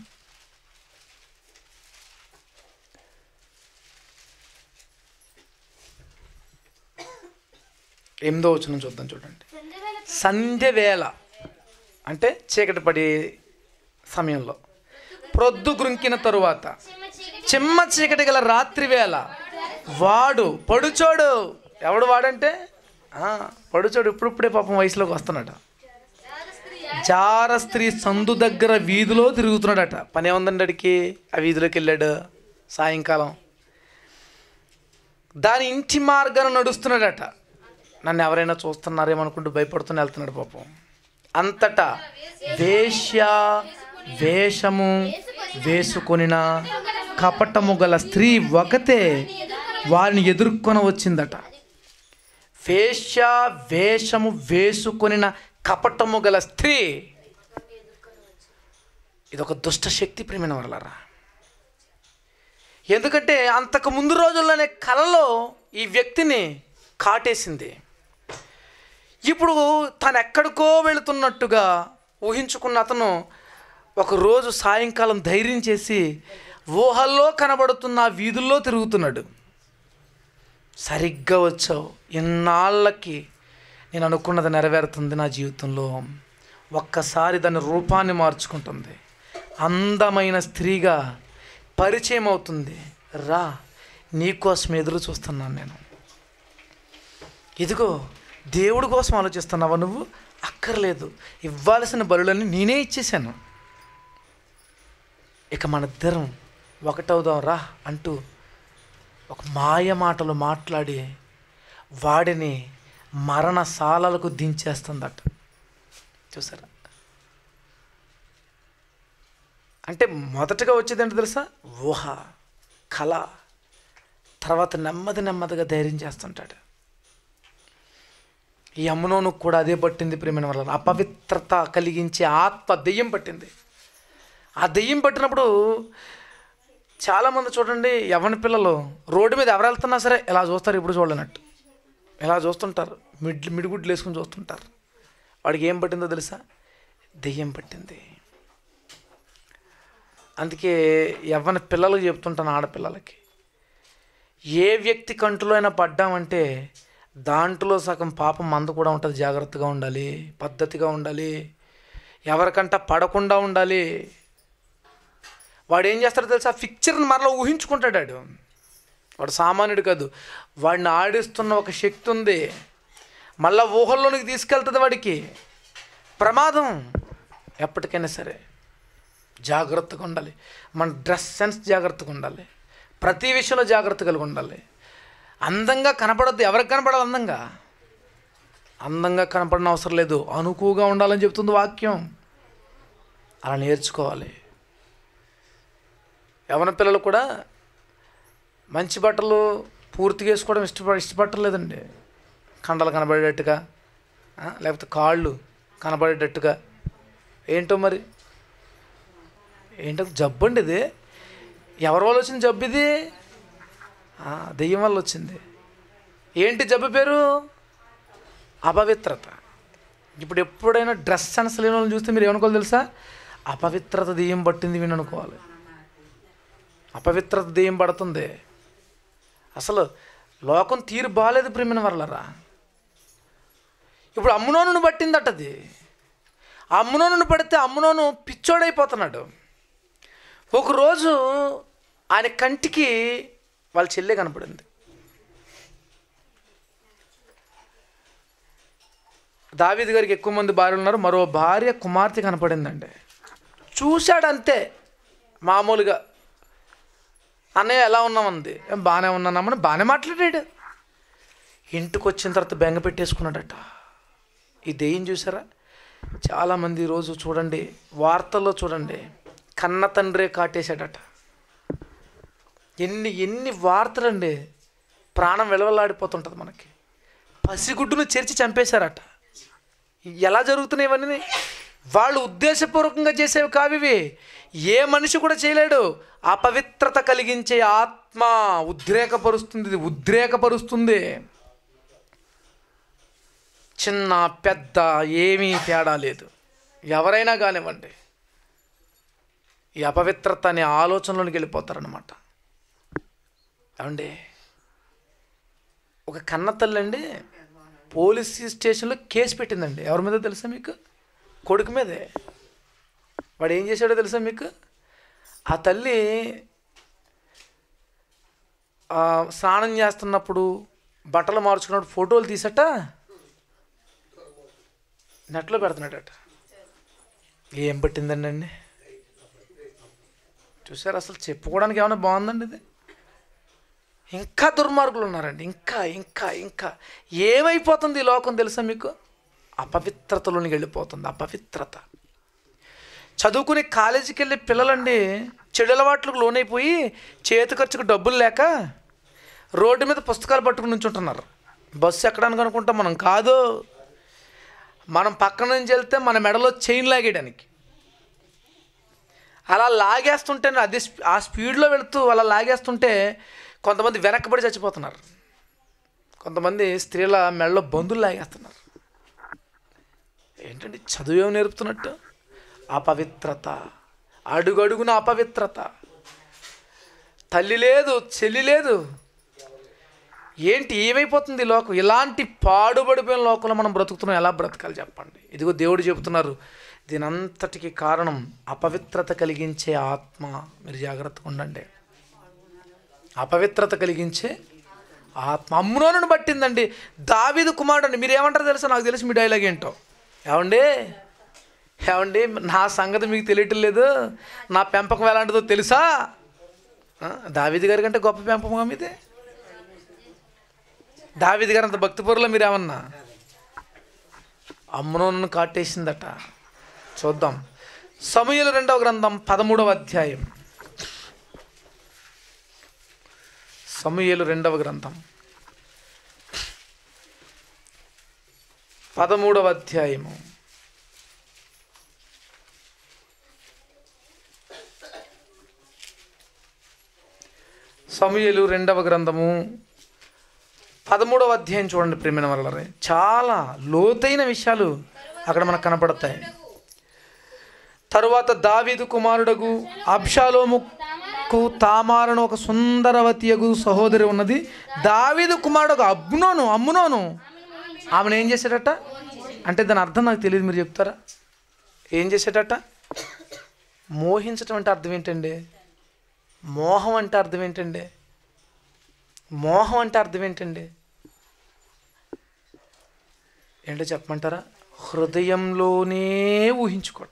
ఎనిమిదో వచ్చిన చూద్దాం చూడండి సంధ్యవేళ సంధ్య వేళ అంటే చీకటి పడే సమయంలో ప్రొద్దు గురింకిన తరువాత చిమ్మ చీకటి చిమ్మ చీకటి గల రాత్రి వేళ వాడు పడుచోడు ఎవడు వాడంటే ఆ, పడుచోడు ఇప్పుడిప్పుడే పాపం వయసులోకి వస్తున్నాడు జార స్త్రీ సందు దగ్గర వీధిలో తిరుగుతున్నాడట పని ఏముందండి అడికి ఆ వీధిలోకి వెళ్ళాడు సాయంకాలం దాని ఇంటి మార్గాన నడుస్తున్నాడట నన్ను ఎవరైనా చూస్తున్నారేమనుకుంటూ భయపడుతూనే వెళ్తున్నాడు పాపం అంతటా వేశ్య వేషము వేసుకొనిన కపటము గల స్త్రీ ఒకతే వారిని ఎదుర్కొన వచ్చిందట వేశ్య వేషము వేసుకొనిన కపటము గల స్త్రీ ఇదొక దుష్ట శక్తి ప్రేమైన వరలరా ఎందుకంటే అంతకు ముందు రోజుల్లోనే కలలో ఈ వ్యక్తిని కాటేసింది ఇప్పుడు తను ఎక్కడికో వెళుతున్నట్టుగా ఊహించుకున్న అతను ఒకరోజు సాయంకాలం ధైర్యం చేసి ఊహల్లో కనబడుతున్న ఆ వీధుల్లో తిరుగుతున్నాడు సరిగ్గా వచ్చావు ఇన్నాళ్ళకి నేను అనుకున్నది నెరవేరుతుంది నా జీవితంలో ఒక్కసారి దాని రూపాన్ని మార్చుకుంటుంది అందమైన స్త్రీగా పరిచయం అవుతుంది రా నీకోసం ఎదురు చూస్తున్నాను నేను ఇదిగో దేవుడి కోసం ఆలోచిస్తున్నావా నువ్వు అక్కర్లేదు ఇవ్వాల్సిన బలులని నేనే ఇచ్చేశాను ఇక మనిద్దరం ఒకటవుదాం రా అంటూ ఒక మాయ మాటలు మాట్లాడి వాడిని మరణశాలలకు దించేస్తుందట చూసారా అంటే మొదటగా వచ్చేది ఏంటో తెలుసా ఊహ కళ తర్వాత నెమ్మది నెమ్మదిగా ధైర్యం చేస్తుంటాడు ఈ అమ్మనోను కూడా అదే పట్టింది ప్రేమైన వల్ల అపవిత్రత కలిగించే ఆత్మ దెయ్యం పట్టింది ఆ దెయ్యం పట్టినప్పుడు చాలామంది చూడండి యవన పిల్లలు రోడ్డు మీద ఎవరు వెళ్తున్నా సరే ఇలా చూస్తారు ఇప్పుడు చూడలేనట్టు ఇలా చూస్తుంటారు మిడ్ మిడిగుడ్లు వేసుకుని చూస్తుంటారు వాడికి ఏం పట్టిందో తెలుసా దెయ్యం పట్టింది అందుకే యవ్వన పిల్లలకు చెప్తుంటాను ఆడపిల్లలకి ఏ వ్యక్తి కంటిలో అయినా పడ్డామంటే దాంట్లో సగం పాపం మంద కూడా ఉంటుంది జాగ్రత్తగా ఉండాలి పద్ధతిగా ఉండాలి ఎవరికంట పడకుండా ఉండాలి వాడు ఏం చేస్తాడో తెలుసా ఆ పిక్చర్ని మరలా ఊహించుకుంటాడు వాడు వాడు సామాన్యుడు కాదు వాడిని ఆడిస్తున్న ఒక శక్తి ఉంది మళ్ళా ఊహల్లోనికి తీసుకెళ్తుంది వాడికి ప్రమాదం ఎప్పటికైనా సరే జాగ్రత్తగా ఉండాలి మన డ్రెస్ సెన్స్ జాగ్రత్తగా ఉండాలి ప్రతి విషయంలో జాగ్రత్త కలిగి ఉండాలి అందంగా కనపడద్దు ఎవరికి కనపడాలి అందంగా అందంగా కనపడిన అవసరం లేదు అనుకువగా ఉండాలని చెప్తుంది వాక్యం అలా నేర్చుకోవాలి యవన పిల్లలు కూడా మంచి బట్టలు పూర్తిగా వేసుకోవడం ఇష్టపడ ఇష్టపడలేదండి కండలు కనబడేటట్టుగా ఆ, లేకపోతే కాళ్ళు కనబడేటట్టుగా ఏంటో మరి ఏంటో జబ్బు అండి ఇది ఎవరి వల్ల వచ్చిన జబ్బు ఇది ఆ, దెయ్యం వల్ల వచ్చింది ఏంటి జబ్బు పేరు అపవిత్రత ఇప్పుడు ఎప్పుడైనా డ్రెస్ సెన్స్ లేని వాళ్ళని చూస్తే మీరు ఏమనుకోవాలి తెలుసా అపవిత్రత దెయ్యం పట్టింది విని అనుకోవాలి అపవిత్రత దెయ్యం పడుతుంది అసలు లోకం తీరు బాగాలేదు ప్రేమిన వర్లరా ఇప్పుడు అమ్మునోను పట్టిందట అది అమ్మునోను పడితే అమ్మునోను పిచ్చోడైపోతున్నాడు ఒకరోజు ఆయన కంటికి వాళ్ళ చెల్లె కనపడింది దావీద్ గారికి ఎక్కువ మంది భార్యలు ఉన్నారు మరో భార్య కుమార్తె కనపడిందండి చూశాడు అంతే మామూలుగా అన్నయ్య ఎలా ఉన్నామంది "ఏం బాగానే ఉన్నానమ్మని బాగానే మాట్లాడాడు ఇంటికి వచ్చిన తర్వాత బెంగ పెట్టేసుకున్నాడట ఈ దెయ్యం చూసారా చాలామంది ఈరోజు చూడండి వార్తల్లో చూడండి కన్న తండ్రే కాటేశాడట ఎన్ని ఎన్ని వార్తలండి ప్రాణం వెలవలాడిపోతుంటుంది మనకి పసిగుడ్డును చేర్చి చంపేశారట ఎలా జరుగుతున్నాయి ఇవన్నీ వాళ్ళు ఉద్దేశపూర్వకంగా చేసేవి కావివి ఏ మనిషి కూడా చేయలేడు అపవిత్రత కలిగించే ఆత్మ ఉద్రేకపరుస్తుంది ఇది ఉద్రేకపరుస్తుంది చిన్న పెద్ద ఏమీ తేడా లేదు ఎవరైనా కానివ్వండి ఈ అపవిత్రత అనే ఆలోచనలోనికి వెళ్ళిపోతారనమాట ఏమండి ఒక కన్న తల్లి అండి పోలీస్ స్టేషన్లో కేసు పెట్టిందండి ఎవరి మీద తెలుసా మీకు కొడుకు మీదే వాడు ఏం చేశాడో తెలుసా మీకు ఆ తల్లి ఆ, స్నానం చేస్తున్నప్పుడు బట్టలు మార్చుకున్నప్పుడు ఫోటోలు తీసట నెట్లో పెడుతున్నాడట ఏం పట్టిందండి అండి చూసారు అసలు చెప్పుకోవడానికి ఏమైనా బాగుందండి ఇది ఇంకా దుర్మార్గులు ఉన్నారండి ఇంకా ఇంకా ఇంకా ఏమైపోతుంది ఈ లోకం తెలుసా మీకు అపవిత్రతలోనికి వెళ్ళిపోతుంది అపవిత్రత చదువుకునే కాలేజీకి వెళ్ళే పిల్లలండి చెడు అలవాట్లకు లోనైపోయి చేతి ఖర్చుకు డబ్బులు లేక రోడ్డు మీద పుస్తకాలు పట్టుకుని నుంచుంటున్నారు బస్సు ఎక్కడానికి అనుకుంటాం మనం కాదు మనం పక్కన నుంచి వెళ్తే మన మెడలో చైన్ లాగేయడానికి అలా లాగేస్తుంటే అది స్పీ- ఆ స్పీడ్లో వెళుతూ అలా లాగేస్తుంటే కొంతమంది వెనకబడి చచ్చిపోతున్నారు కొంతమంది స్త్రీల మెడలో బంధులు లాగేస్తున్నారు ఏంటండి చదువు ఏమి నేర్పుతున్నట్టు అపవిత్రత అడుగడుగున అపవిత్రత తల్లి లేదు చెల్లి లేదు ఏంటి ఏమైపోతుంది ఈ లోకం ఇలాంటి పాడుబడిపోయిన లోకంలో మనం బ్రతుకుతున్నాం ఎలా బ్రతకాలి చెప్పండి ఇదిగో దేవుడు చెబుతున్నారు దీనంతటికి కారణం అపవిత్రత కలిగించే ఆత్మ మీరు జాగ్రత్తగా ఉండండి అపవిత్రత కలిగించే ఆత్మ అమ్మునోను పట్టిందండి దావీదు కుమారుడు అండి మీరు ఏమంటారు తెలుసా నాకు తెలిసి మీ డైలాగ్ ఏంటో ఏమండి ఏమండి నా సంగతి మీకు తెలియటం లేదు నా పెంపకం ఎలాంటిదో తెలుసా ఆ, దావీదు గారి కంటే గొప్ప పెంపకం మీదే దావీదు గారు అంత భక్తిపూర్లో మీరు ఏమన్నా అమ్మునోను కాటేసిందట చూద్దాం సమూహలు రెండవ గ్రంథం పదమూడవ అధ్యాయం సమూహలు రెండవ గ్రంథం పదమూడవ అధ్యాయము సమూహలు రెండవ గ్రంథము పదమూడవ అధ్యాయం చూడండి ప్రేమిన వల్ల చాలా లోతైన విషయాలు అక్కడ మనకు కనపడతాయి తరువాత దావీదు కుమారుడగు అబ్షాలోముకు తామారను ఒక సుందరవతియగు సహోదరి ఉన్నది దావీదు కుమారుడు అబ్నోను అమ్మునోను ఆమెను ఏం చేశాడట అంటే దాని అర్థం నాకు తెలియదు మీరు చెప్తారా ఏం చేశాడట మోహించటం అంటే అర్థం ఏంటండి మోహం అంటే అర్థం ఏంటండి మోహం అంటే అర్థం ఏంటండి ఏంటో చెప్పమంటారా హృదయంలోనే ఊహించుకోవటం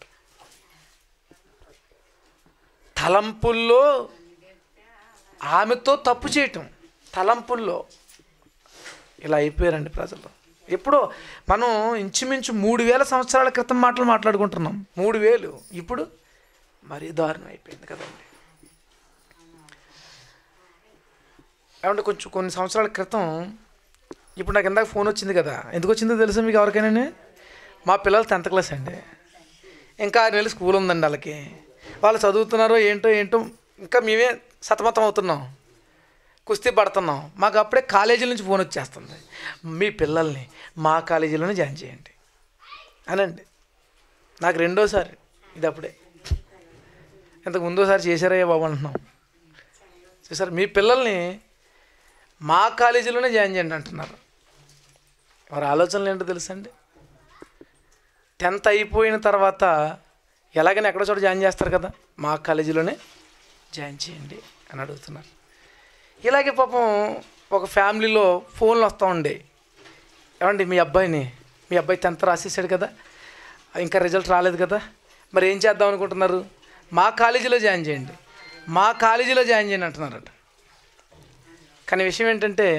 తలంపుల్లో ఆమెతో తప్పు చేయటం తలంపుల్లో ఇలా అయిపోయారండి ప్రజలు ఎప్పుడో మనం ఇంచుమించు మూడు వేల సంవత్సరాల క్రితం మాటలు మాట్లాడుకుంటున్నాం మూడు వేలు ఇప్పుడు మరీ దారుణం అయిపోయింది కదండి ఏమంటే కొంచెం కొన్ని సంవత్సరాల క్రితం ఇప్పుడు నాకు ఇందాక ఫోన్ వచ్చింది కదా ఎందుకు వచ్చిందో తెలుసా మీకు ఎవరికైనా మా పిల్లలు టెన్త్ క్లాస్ అండి ఇంకా ఆరు నెలలు స్కూల్ ఉందండి వాళ్ళకి వాళ్ళు చదువుతున్నారో ఏంటో ఏంటో ఇంకా మేమే సతమతం అవుతున్నాం కుస్తీ పడుతున్నాం మాకు అప్పుడే కాలేజీల నుంచి ఫోన్ వచ్చేస్తుంది మీ పిల్లల్ని మా కాలేజీలోనే జాయిన్ చేయండి అనండి నాకు రెండోసారి ఇది అప్పుడే ఇంతకు ముందోసారి చేశారయ్యా బాబు అంటున్నాం చూసారు మీ పిల్లల్ని మా కాలేజీలోనే జాయిన్ చేయండి అంటున్నారు వారి ఆలోచనలు ఏంటో తెలుసండి టెన్త్ అయిపోయిన తర్వాత ఎలాగైనా ఎక్కడో చోట జాయిన్ చేస్తారు కదా మా కాలేజీలోనే జాయిన్ చేయండి అని అడుగుతున్నారు ఇలాగే పాపం ఒక ఫ్యామిలీలో ఫోన్లు వస్తూ ఉండే ఏమండి మీ అబ్బాయిని మీ అబ్బాయి టెన్త్ రాసేసాడు కదా ఇంకా రిజల్ట్ రాలేదు కదా మరి ఏం చేద్దాం అనుకుంటున్నారు మా కాలేజీలో జాయిన్ చేయండి మా కాలేజీలో జాయిన్ చేయండి అంటున్నారట కానీ విషయం ఏంటంటే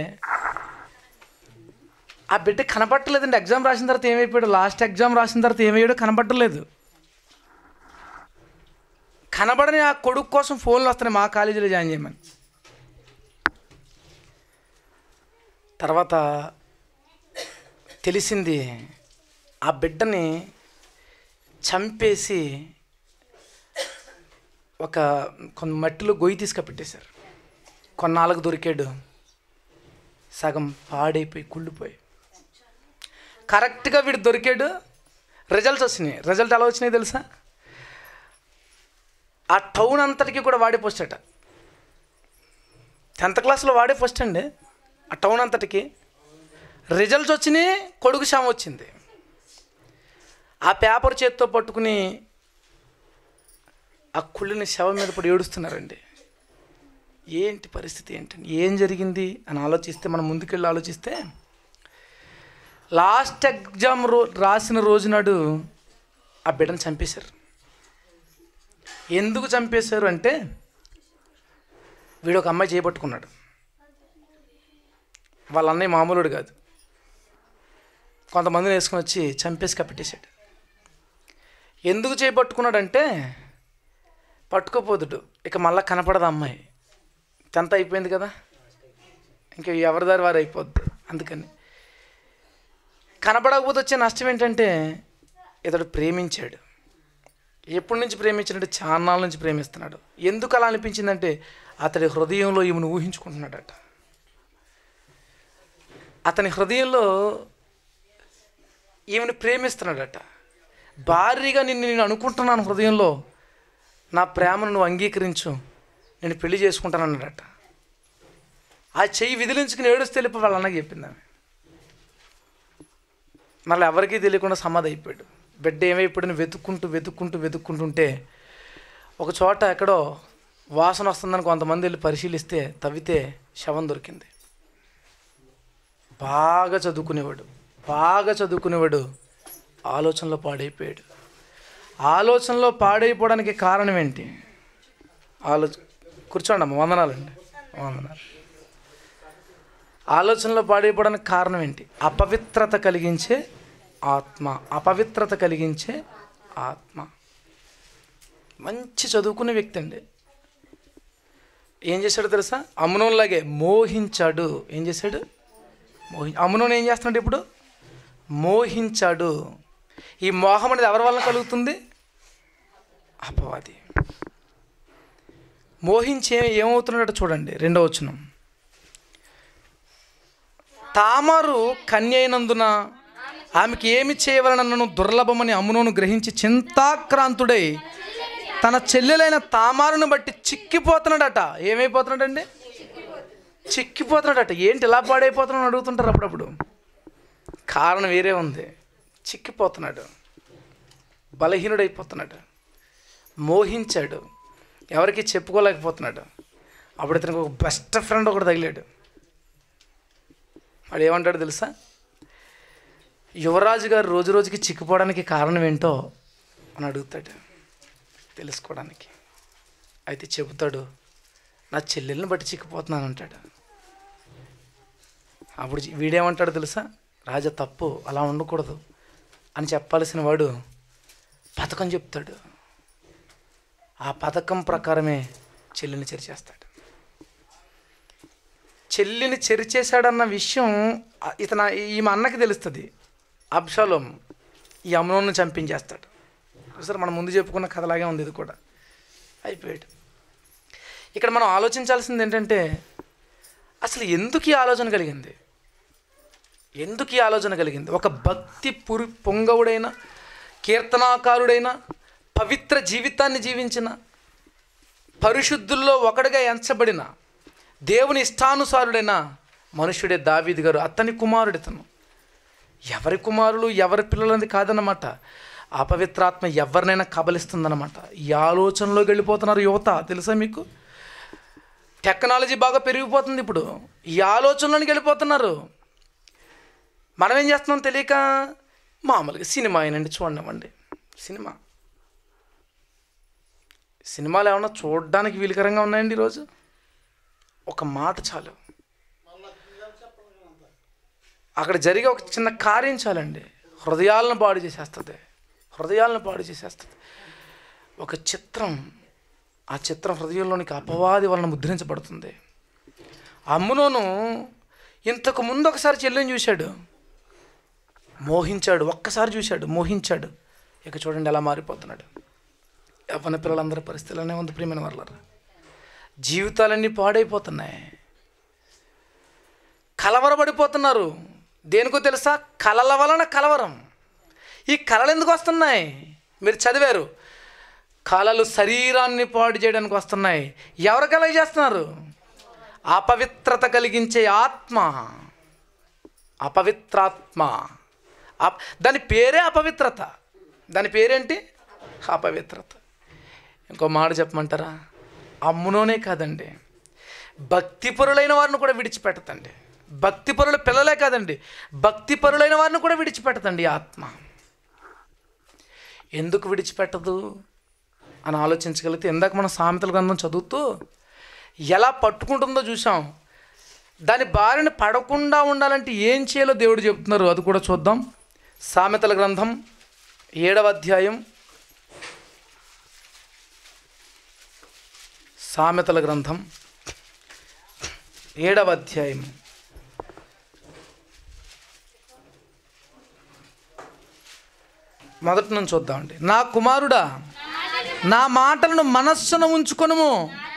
ఆ బిడ్డ కనపట్టలేదండి ఎగ్జామ్ రాసిన తర్వాత ఏమైపోయాడు లాస్ట్ ఎగ్జామ్ రాసిన తర్వాత ఏమయ్యాడో కనపట్టలేదు కనబడని ఆ కొడుకు కోసం ఫోన్లు వస్తున్నాయి మా కాలేజీలో జాయిన్ చేయమని తర్వాత తెలిసింది ఆ బిడ్డని చంపేసి ఒక కొన్ని మట్టిలో గొయ్యి తీసుకెట్టేశారు కొన్నాళ్ళకు దొరికాడు సగం పాడైపోయి కుళ్ళిపోయి కరెక్ట్గా వీడు దొరికాడు రిజల్ట్స్ వచ్చినాయి రిజల్ట్ ఎలా వచ్చినాయి తెలుసా ఆ టౌన్ అంతటికి కూడా వాడే ఫస్ట్ అట టెన్త్ క్లాస్లో వాడే ఫస్ట్ అండి ఆ టౌన్ అంతటికి రిజల్ట్స్ వచ్చినాయి కొడుకు శామ వచ్చింది ఆ పేపర్ చేత్తో పట్టుకుని ఆ కుళ్ళిని శవం మీద పడి ఏడుస్తున్నారండి ఏంటి పరిస్థితి ఏంటండి ఏం జరిగింది అని ఆలోచిస్తే మనం ముందుకెళ్ళి ఆలోచిస్తే లాస్ట్ ఎగ్జామ్ రో రాసిన రోజు నాడు ఆ బిడ్డను చంపేశారు ఎందుకు చంపేశారు అంటే వీడు ఒక అమ్మాయి చేపట్టుకున్నాడు వాళ్ళ అన్నయ్య మామూలుడు కాదు కొంతమందిని వేసుకొని వచ్చి చంపేసి కప్పెట్టేశాడు ఎందుకు చేపట్టుకున్నాడంటే పట్టుకోపోదుడు ఇక మళ్ళీ కనపడదు అమ్మాయి టెన్త్ అయిపోయింది కదా ఇంకా ఎవరిదారి వారు అయిపోద్ది అందుకని కనపడకపోతే వచ్చే నష్టం ఏంటంటే ఇతడు ప్రేమించాడు ఎప్పటి నుంచి ప్రేమించాడంటే చాన్నాళ్ళ నుంచి ప్రేమిస్తున్నాడు ఎందుకు అలా అనిపించిందంటే అతడి హృదయంలో ఈమెను ఊహించుకుంటున్నాడట అతని హృదయంలో ఈమెను ప్రేమిస్తున్నాడట భారీగా నిన్ను నేను అనుకుంటున్నాను హృదయంలో నా ప్రేమను నువ్వు అంగీకరించు నేను పెళ్లి చేసుకుంటానన్నాడట ఆ చెయ్యి విదిలించుకుని ఏడుస్తే వెళ్ళిపో వాళ్ళ అన్నకి చెప్పింది ఆమె మళ్ళీ ఎవరికీ తెలియకుండా సమాధి అయిపోయాడు బిడ్డ ఏమైపోయాడని వెతుక్కుంటూ వెతుక్కుంటూ వెతుక్కుంటుంటే ఒక చోట ఎక్కడో వాసన వస్తుందని కొంతమంది వెళ్ళి పరిశీలిస్తే తవ్వితే శవం దొరికింది బాగా చదువుకునేవాడు బాగా చదువుకునేవాడు ఆలోచనలో పాడైపోయాడు ఆలోచనలో పాడైపోవడానికి కారణం ఏంటి ఆలోచ కూర్చోండి అమ్మ వందనాలండి వందనాలు ఆలోచనలో పాడైపోవడానికి కారణం ఏంటి అపవిత్రత కలిగించే ఆత్మ అపవిత్రత కలిగించే ఆత్మ మంచి చదువుకునే వ్యక్తి అండి ఏం చేశాడో తెలుసా అమ్మునంలాగే మోహించాడు ఏం చేశాడు మోహి అమ్మునోని ఏం చేస్తున్నాడు ఇప్పుడు మోహించాడు ఈ మోహం అనేది ఎవరి వలన కలుగుతుంది అపవాది మోహించి ఏ- ఏమవుతున్నాడో చూడండి రెండో వచనం తామారు కన్య అయినందున ఆమెకి ఏమి చేయవలనను దుర్లభమని అమ్మునోను గ్రహించి చింతాక్రాంతుడై తన చెల్లెలైన తామారును బట్టి చిక్కిపోతున్నాడట ఏమైపోతున్నాడండి చిక్కిపోతున్నాడట ఏంటి ఇలా పాడైపోతున్నాడు అడుగుతుంటారు అప్పుడప్పుడు కారణం వేరే ఉంది చిక్కిపోతున్నాడు బలహీనుడైపోతున్నాడు మోహించాడు ఎవరికి చెప్పుకోలేకపోతున్నాడు అప్పుడు ఇతనికి ఒక బెస్ట్ ఫ్రెండ్ ఒకటి తగిలాడు వాడు ఏమంటాడు తెలుసా యువరాజు గారు రోజు రోజుకి చిక్కిపోవడానికి కారణం ఏంటో అని అడుగుతాడు తెలుసుకోవడానికి అయితే చెబుతాడు నా చెల్లెల్ని బట్టి చిక్కిపోతున్నాను అంటాడు అప్పుడు వీడేమంటాడు తెలుసా రాజా తప్పు అలా ఉండకూడదు అని చెప్పాల్సిన వాడు పథకం చెప్తాడు ఆ పథకం ప్రకారమే చెల్లిని చెరిచేస్తాడు చెల్లిని చెరిచేశాడన్న విషయం ఆ- ఇతను ఈమె అన్నకి తెలుస్తుంది అబ్షాలోం ఈ అమ్నోను చంపించేస్తాడు సరే మనం ముందు చెప్పుకున్న కథలాగే ఉంది ఇది కూడా అయిపోయాడు ఇక్కడ మనం ఆలోచించాల్సింది ఏంటంటే అసలు ఎందుకు ఈ ఆలోచన కలిగింది ఎందుకు ఈ ఆలోచన కలిగింది ఒక భక్తి పురి పొంగవుడైన కీర్తనాకారుడైన పవిత్ర జీవితాన్ని జీవించిన పరిశుద్ధుల్లో ఒకడిగా ఎంచబడిన దేవుని ఇష్టానుసారుడైన మనుష్యుడే దావీదు గారు అతని కుమారుడు ఇతను ఎవరి కుమారులు ఎవరి పిల్లలది కాదన్నమాట అపవిత్రాత్మ ఎవరినైనా కబలిస్తుందన్నమాట ఈ ఆలోచనలోకి వెళ్ళిపోతున్నారు యువత తెలుసా మీకు టెక్నాలజీ బాగా పెరిగిపోతుంది ఇప్పుడు ఈ ఆలోచనలోకి వెళ్ళిపోతున్నారు మనం ఏం చేస్తున్నాం తెలియక మామూలుగా సినిమా అయినండి చూడనివ్వండి సినిమా సినిమాలు ఏమన్నా చూడడానికి వీలుకరంగా ఉన్నాయండి ఈరోజు ఒక మాట చాలు అక్కడ జరిగే ఒక చిన్న కార్యం చాలండి హృదయాలను పాడు చేసేస్తుంది హృదయాలను పాడు చేసేస్తుంది ఒక చిత్రం ఆ చిత్రం హృదయంలోనికి అపవాది వలన ముద్రించబడుతుంది అమ్మునోను ఇంతకు ముందు ఒకసారి చెల్లిని చూశాడు మోహించాడు ఒక్కసారి చూశాడు మోహించాడు ఇక చూడండి ఎలా మారిపోతున్నాడు యవ్వన పిల్లలందరి పరిస్థితులనే ఉంది ప్రియమైన వాళ్ళ జీవితాలన్నీ పాడైపోతున్నాయి కలవరపడిపోతున్నారు దేనికో తెలుసా కలల వలన కలవరం ఈ కళలు ఎందుకు వస్తున్నాయి మీరు చదివారు కళలు శరీరాన్ని పాడు చేయడానికి వస్తున్నాయి ఎవరు కలగ చేస్తున్నారు అపవిత్రత కలిగించే ఆత్మ అపవిత్రాత్మ అప్- దాని పేరే అపవిత్రత దాని పేరేంటి అపవిత్రత ఇంకో మాట చెప్పమంటారా అమ్మునోనే కాదండి భక్తిపరులైన వారిని కూడా విడిచిపెట్టదండి భక్తిపరుల పిల్లలే కాదండి భక్తిపరులైన వారిని కూడా విడిచిపెట్టదండి ఈ ఆత్మ ఎందుకు విడిచిపెట్టదు అని ఆలోచించగలిగితే ఇందాక మనం సామెతల గ్రంథం చదువుతూ ఎలా పట్టుకుంటుందో చూసాం దాని బారిన పడకుండా ఉండాలంటే ఏం చేయాలో దేవుడు చెప్తున్నారు అది కూడా చూద్దాం సామెతల గ్రంథం ఏడవ అధ్యాయం సామెతల గ్రంథం ఏడవ అధ్యాయం మొదటి నుంచి చూద్దామండి నా కుమారుడా నా మాటలను మనస్సున ఉంచుకొనుము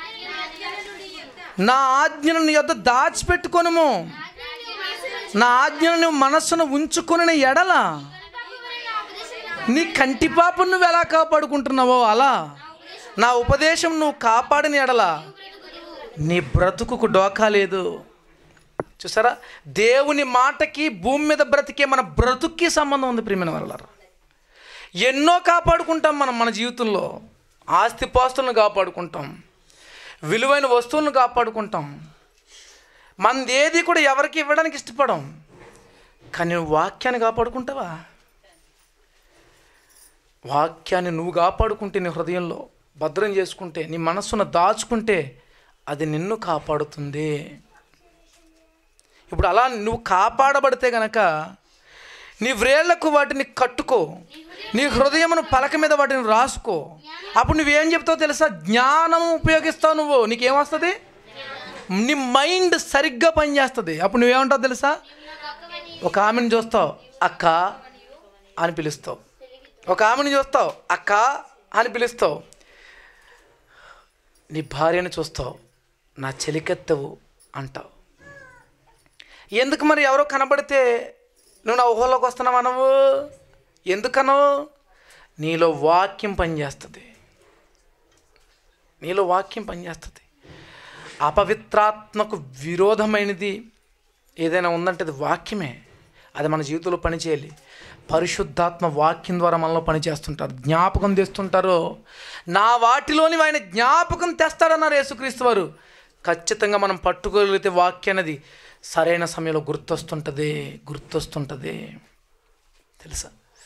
నా ఆజ్ఞను నీ యొద్ద దాచిపెట్టుకొనుము నా ఆజ్ఞను నువ్వు మనస్సును ఉంచుకొని ఎడల నీ కంటి పాపను నువ్వు ఎలా కాపాడుకుంటున్నావో అలా నా ఉపదేశం నువ్వు కాపాడిన ఎడల నీ బ్రతుకుకు డోకా లేదు చూసారా దేవుని మాటకి భూమి మీద బ్రతికే మన బ్రతుక్కి సంబంధం ఉంది ప్రియమైన వాళ్ళారా ఎన్నో కాపాడుకుంటాం మనం మన జీవితంలో ఆస్తిపాస్తులను కాపాడుకుంటాం విలువైన వస్తువులను కాపాడుకుంటాం మనది ఏది కూడా ఎవరికి ఇవ్వడానికి ఇష్టపడం కానీ నువ్వు వాక్యాన్ని కాపాడుకుంటావా వాక్యాన్ని నువ్వు కాపాడుకుంటే నీ హృదయంలో భద్రం చేసుకుంటే నీ మనస్సును దాచుకుంటే అది నిన్ను కాపాడుతుంది ఇప్పుడు అలా నువ్వు కాపాడబడితే గనక నీ వ్రేళ్లకు వాటిని కట్టుకో నీ హృదయమును పలక మీద వాటిని రాసుకో అప్పుడు నువ్వేం చెప్తావు తెలుసా జ్ఞానం ఉపయోగిస్తావు నువ్వు నీకేమొస్తుంది నీ మైండ్ సరిగ్గా పనిచేస్తుంది అప్పుడు నువ్వేమంటావు తెలుసా ఒక ఆమెను చూస్తావు అక్క అని పిలుస్తావు ఒక ఆమెను చూస్తావు అక్క అని పిలుస్తావు నీ భార్యను చూస్తావు నా చెలికెత్తవు అంటావు ఎందుకు మరి ఎవరో కనబడితే నువ్వు నా ఊహలోకి వస్తున్నావా నువ్వు ఎందుకనవు నీలో వాక్యం పనిచేస్తుంది నీలో వాక్యం పనిచేస్తుంది అపవిత్రాత్మకు విరోధమైనది ఏదైనా ఉందంటే అది వాక్యమే అది మన జీవితంలో పనిచేయాలి పరిశుద్ధాత్మ వాక్యం ద్వారా మనలో పనిచేస్తుంటారు జ్ఞాపకం తెస్తుంటారు నా వాటిలోని ఆయన జ్ఞాపకం తెస్తాడన్నారు యేసుక్రీస్తు వారు ఖచ్చితంగా మనం పట్టుకోగలిగితే వాక్యం అనేది సరైన సమయంలో గుర్తొస్తుంటుంది గుర్తొస్తుంటుంది తెలుసా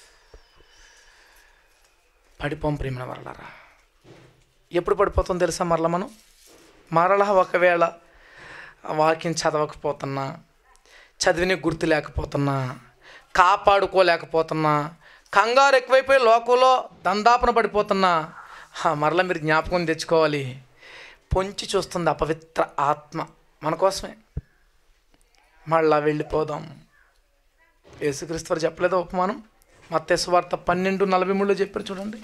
పడిపోం ప్రేమిన వరలరా ఎప్పుడు పడిపోతాం తెలుసా మరలా మనం మరలా ఒకవేళ ఆ వాక్యం చదవకపోతున్నా చదివిన గుర్తు లేకపోతున్నా కాపాడుకోలేకపోతున్నా కంగారు ఎక్కువైపోయి లోకంలో దందాపన పడిపోతున్నా హా, మరలా మీరు జ్ఞాపకం తెచ్చుకోవాలి పొంచి చూస్తుంది అపవిత్ర ఆత్మ మన కోసమే మళ్ళా వెళ్ళిపోదాం యేసుక్రీస్తు వారు చెప్పలేదా ఉపమానం మత్తేసు వార్త పన్నెండు నలభై మూడులో చెప్పారు చూడండి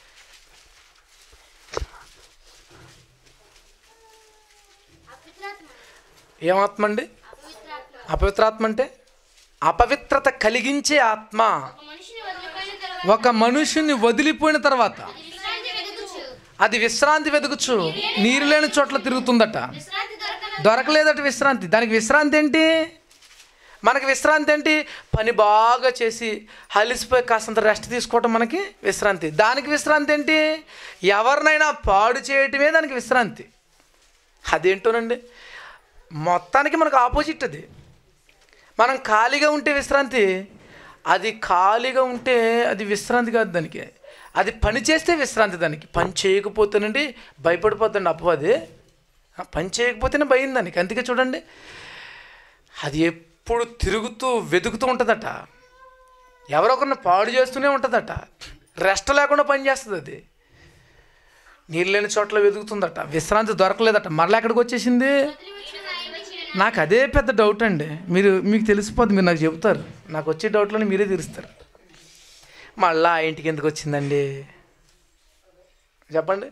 అపవిత్రాత్మ ఏమాత్మ అండి అపవిత్రాత్మ అపవిత్రాత్మ అంటే అపవిత్రత కలిగించే ఆత్మ ఒక మనిషిని వదిలిపోయిన తర్వాత ఒక మనుషుని వదిలిపోయిన తర్వాత విశ్రాంతి వెతుకుచు అది విశ్రాంతి వెతుకుచు నీరు లేని చోట్ల తిరుగుతుందట విశ్రాంతి దొరకన దొరకలేదట విశ్రాంతి దానికి విశ్రాంతి ఏంటి మనకి విశ్రాంతి ఏంటి పని బాగా చేసి అలిసిపోయి కాస్తంత రెస్ట్ తీసుకోవటం మనకి విశ్రాంతి దానికి విశ్రాంతి ఏంటి ఎవరినైనా పాడు చేయటమే దానికి విశ్రాంతి అదేంటోనండి మొత్తానికి మనకు ఆపోజిట్ అది మనం ఖాళీగా ఉంటే విశ్రాంతి అది ఖాళీగా ఉంటే అది విశ్రాంతి కాదు దానికి అది పని చేస్తే విశ్రాంతి దానికి పని చేయకపోతేనండి భయపడిపోతుంది అపవాది ఆ, పని చేయకపోతేనే భయం దానికి అందుకే చూడండి అది ఎప్పుడు తిరుగుతూ వెతుకుతూ ఉంటుందట ఎవరొకరిని పాడు చేస్తూనే ఉంటుందట రెస్ట్ లేకుండా పని చేస్తుంది అది నీళ్ళు లేని చోట్ల వెతుకుతుందట విశ్రాంతి దొరకలేదట మరలా ఎక్కడికి వచ్చేసింది వదిలి వచ్చిన సాయం చేయను నాకు అదే పెద్ద డౌట్ అండి మీరు మీకు తెలిసిపోద్ది మీరు నాకు చెబుతారు నాకు వచ్చే డౌట్లని మీరే తీరుస్తారు మళ్ళా ఆ ఇంటికి ఎందుకు వచ్చిందండి చెప్పండి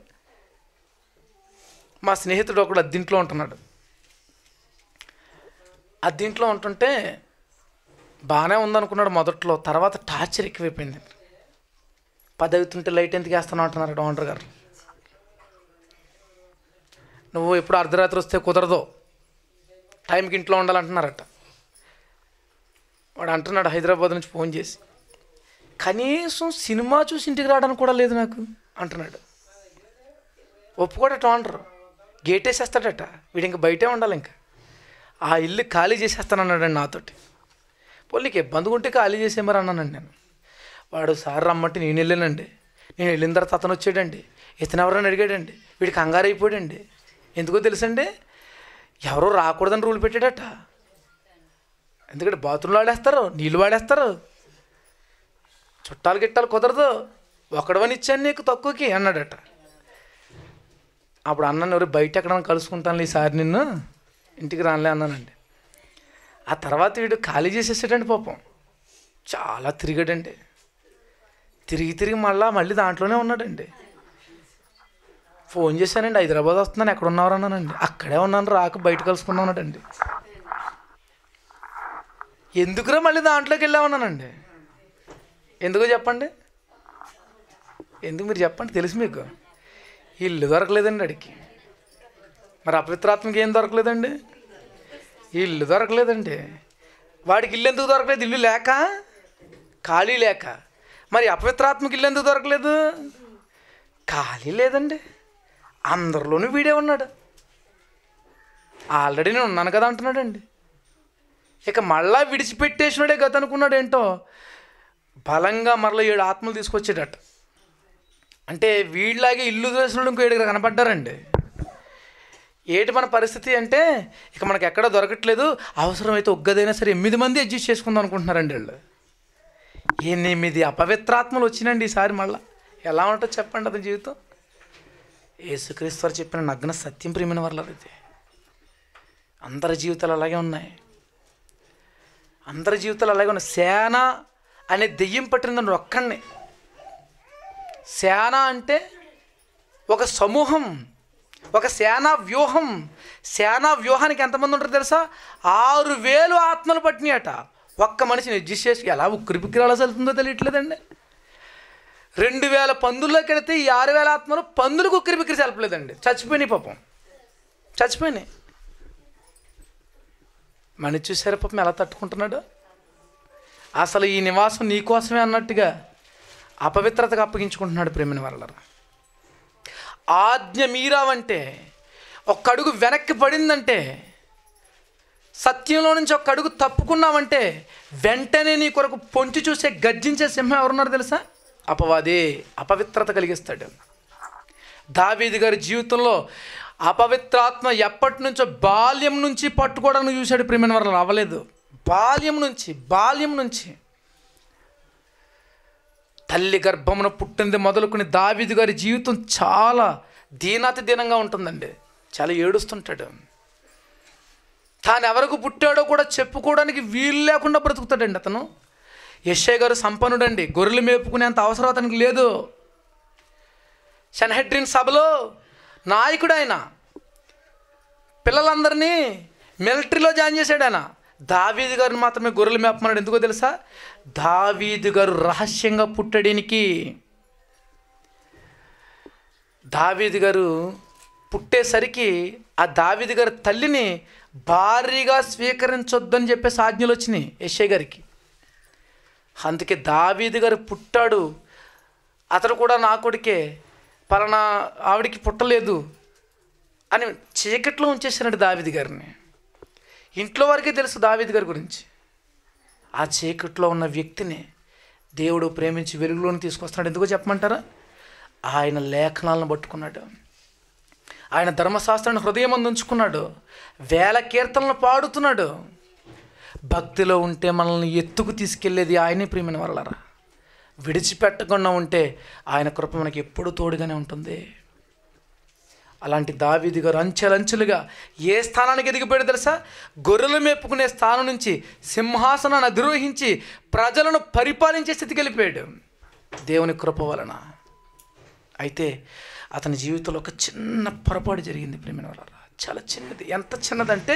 మా స్నేహితుడు ఒకడు అద్దీంట్లో ఉంటున్నాడు అద్దీంట్లో ఉంటుంటే బాగానే ఉందనుకున్నాడు మొదట్లో తర్వాత టార్చర్ ఎక్కువైపోయింది పది అవుతుంటే లైట్ ఎందుకు వేస్తాను అంటున్నారు ఓనర్ గారు నువ్వు ఎప్పుడు అర్ధరాత్రి వస్తే కుదరదు టైంకి ఇంట్లో ఉండాలంటున్నారట వాడు అంటున్నాడు హైదరాబాద్ నుంచి ఫోన్ చేసి కనీసం సినిమా చూసి ఇంటికి రావడానికి కూడా లేదు నాకు అంటున్నాడు ఒప్పుకోడట ఓనరు గేట్ వేసేస్తాడట వీడు ఇంక బయటే ఉండాలి ఇంకా ఆ ఇల్లు ఖాళీ చేసేస్తానన్నాడండి నాతోటి పోలీకి ఇబ్బంది ఉంటే ఖాళీ చేసేమని అన్నానండి నేను వాడు సార్ రమ్మంటే నేను వెళ్ళానండి నేను వెళ్ళిన తర్వాత అతను వచ్చాడండి ఇతను ఎవరైనా అడిగాడండి వీడికి కంగారు అయిపోయాడండి ఎందుకో తెలుసండి ఎవరో రాకూడదని రూల్ పెట్టాడట ఎందుకంటే బాత్రూంలో వాడేస్తారు నీళ్ళు వాడేస్తారు చుట్టాలు గిట్టాలు కుదరదు ఒకడవని ఇచ్చాను నీకు తక్కువకి అన్నాడట అప్పుడు అన్నాను ఎవరు బయట ఎక్కడైనా కలుసుకుంటాను ఈసారి నిన్ను ఇంటికి రానులే అన్నానండి ఆ తర్వాత వీడు ఖాళీ చేసేసాడండి పాపం చాలా తిరిగాడండి తిరిగి తిరిగి మళ్ళా మళ్ళీ దాంట్లోనే ఉన్నాడండి ఫోన్ చేశానండి హైదరాబాద్ వస్తున్నాను ఎక్కడ ఉన్నారు అన్నానండి అక్కడే ఉన్నాను రాక బయట కలుసుకుందాం అన్నాడండి ఎందుకురా మళ్ళీ దాంట్లోకి వెళ్ళామన్నానండి ఎందుకో చెప్పండి ఎందుకు మీరు చెప్పండి తెలుసు మీకు ఇల్లు దొరకలేదండి అడికి మరి అపవిత్రాత్మకి ఏం దొరకలేదండి ఇల్లు దొరకలేదండి వాడికి ఇల్లు ఎందుకు దొరకలేదు ఇల్లు లేక ఖాళీ లేక మరి అపవిత్రాత్మకి ఇల్లు ఎందుకు దొరకలేదు ఖాళీ లేదండి అందరిలోనూ వీడే ఉన్నాడు ఆల్రెడీ నేను ఉన్నాను కదా అంటున్నాడండి ఇక మళ్ళా విడిచిపెట్టేసినాడే గత అనుకున్నాడు ఏంటో బలంగా మరలా ఏడు ఆత్మలు తీసుకొచ్చేటట్టు అంటే వీళ్ళలాగే ఇల్లు దోసినోడు ఇంకో ఏడుగురు కనపడ్డారండి ఏటి మన పరిస్థితి అంటే ఇక మనకి ఎక్కడ దొరకట్లేదు అవసరమైతే ఒగ్గదైనా సరే ఎనిమిది మంది అడ్జస్ట్ చేసుకుందాం అనుకుంటున్నారండి వీళ్ళు ఎనిమిది అపవిత్రాత్మలు వచ్చినండి ఈసారి మళ్ళా ఎలా ఉంటుందో చెప్పండి అతని జీవితం యేసుక్రీస్తు వారు చెప్పిన నగ్న సత్యం ప్రియమైన వాళ్ళ ఇది అందరి జీవితాలు అలాగే ఉన్నాయి అందరి జీవితాలు అలాగే ఉన్నాయి సేన అనే దెయ్యం పట్టిందండి ఒక్కడిని సేన అంటే ఒక సమూహం ఒక సేనా వ్యూహం సేనా వ్యూహానికి ఎంతమంది ఉంటారు తెలుసా ఆరు వేలు ఆత్మలు పట్టినాయట ఒక్క మనిషిని అడ్జస్ట్ చేసి ఎలా ఉక్కిరి బిక్కిరి అలా వెళ్తుందో తెలియట్లేదండి రెండు వేల పందుల్లోకి వెళితే ఈ ఆరు వేల ఆత్మలు పందులకు ఉక్కిరి బిక్కిరి సెలపలేదండి చచ్చిపోయినాయి పాపం చచ్చిపోయినాయి మనిషి చూసారా పాపం ఎలా తట్టుకుంటున్నాడు అసలు ఈ నివాసం నీకోసమే అన్నట్టుగా అపవిత్రతకు అప్పగించుకుంటున్నాడు ప్రేమిని వల్ల ఆజ్ఞ మీరావంటే ఒక్క అడుగు వెనక్కి పడిందంటే సత్యంలో నుంచి ఒక్క అడుగు తప్పుకున్నావంటే వెంటనే నీ కొరకు పొంచి చూసే గర్జించే సింహం ఎవరున్నారు తెలుసా అపవాది అపవిత్రత కలిగిస్తాడు దావీది గారి జీవితంలో అపవిత్రాత్మ ఎప్పటి నుంచో బాల్యం నుంచి పట్టుకోవడానికి చూశాడు ప్రేమైన వల్ల అవ్వలేదు బాల్యం నుంచి బాల్యం నుంచి తల్లి గర్భమున పుట్టింది మొదలుకొని దావీదు గారి జీవితం చాలా దీనాతి దీనంగా ఉంటుందండి చాలా ఏడుస్తుంటాడు తాను ఎవరికి పుట్టాడో కూడా చెప్పుకోవడానికి వీలు లేకుండా బ్రతుకుతాడండి అతను యశ్ఐ గారు సంపన్నుడండి గొర్రెలు మేపుకునేంత అవసరం అతనికి లేదు షన్హెడ్రిన్ సభలో నాయకుడు ఆయన పిల్లలందరినీ మిలిటరీలో జాయిన్ చేశాడు ఆయన దావీదు గారిని మాత్రమే గొర్రెలు మేపమన్నాడు ఎందుకో తెలుసా దావీదు గారు రహస్యంగా పుట్టడానికి దావీదు గారు పుట్టేసరికి ఆ దావీదు గారి తల్లిని భారీగా స్వీకరించొద్దని చెప్పేసి ఆజ్ఞలు వచ్చినాయి యశ్ఐ గారికి అందుకే దావీదు గారు పుట్టాడు అతడు కూడా నా కొడుకే పలానా ఆవిడికి పుట్టలేదు అని చీకట్లో ఉంచేసినాడు దావీది గారిని ఇంట్లో వారికే తెలుసు దావీది గారి గురించి ఆ చీకట్లో ఉన్న వ్యక్తిని దేవుడు ప్రేమించి వెలుగులోని తీసుకొస్తున్నాడు ఎందుకో చెప్పమంటారా ఆయన లేఖనాలను పట్టుకున్నాడు ఆయన ధర్మశాస్త్రాన్ని హృదయం ఉంచుకున్నాడు వేల కీర్తనలు పాడుతున్నాడు భక్తిలో ఉంటే మనల్ని ఎత్తుకు తీసుకెళ్లేది ఆయనే ప్రియమైన వాళ్ళరా విడిచిపెట్టకుండా ఉంటే ఆయన కృప మనకి ఎప్పుడు తోడుగానే ఉంటుంది అలాంటి దావీది గారు అంచెలంచెలుగా ఏ స్థానానికి ఎదిగిపోయాడు తెలుసా గొర్రెలు మేపుకునే స్థానం నుంచి సింహాసనాన్ని అధిరోహించి ప్రజలను పరిపాలించే స్థితికి వెళ్ళిపోయాడు దేవుని కృప వలన అయితే అతని జీవితంలో ఒక చిన్న పొరపాటు జరిగింది ప్రేమిన వాళ్ళ చాలా చిన్నది ఎంత చిన్నదంటే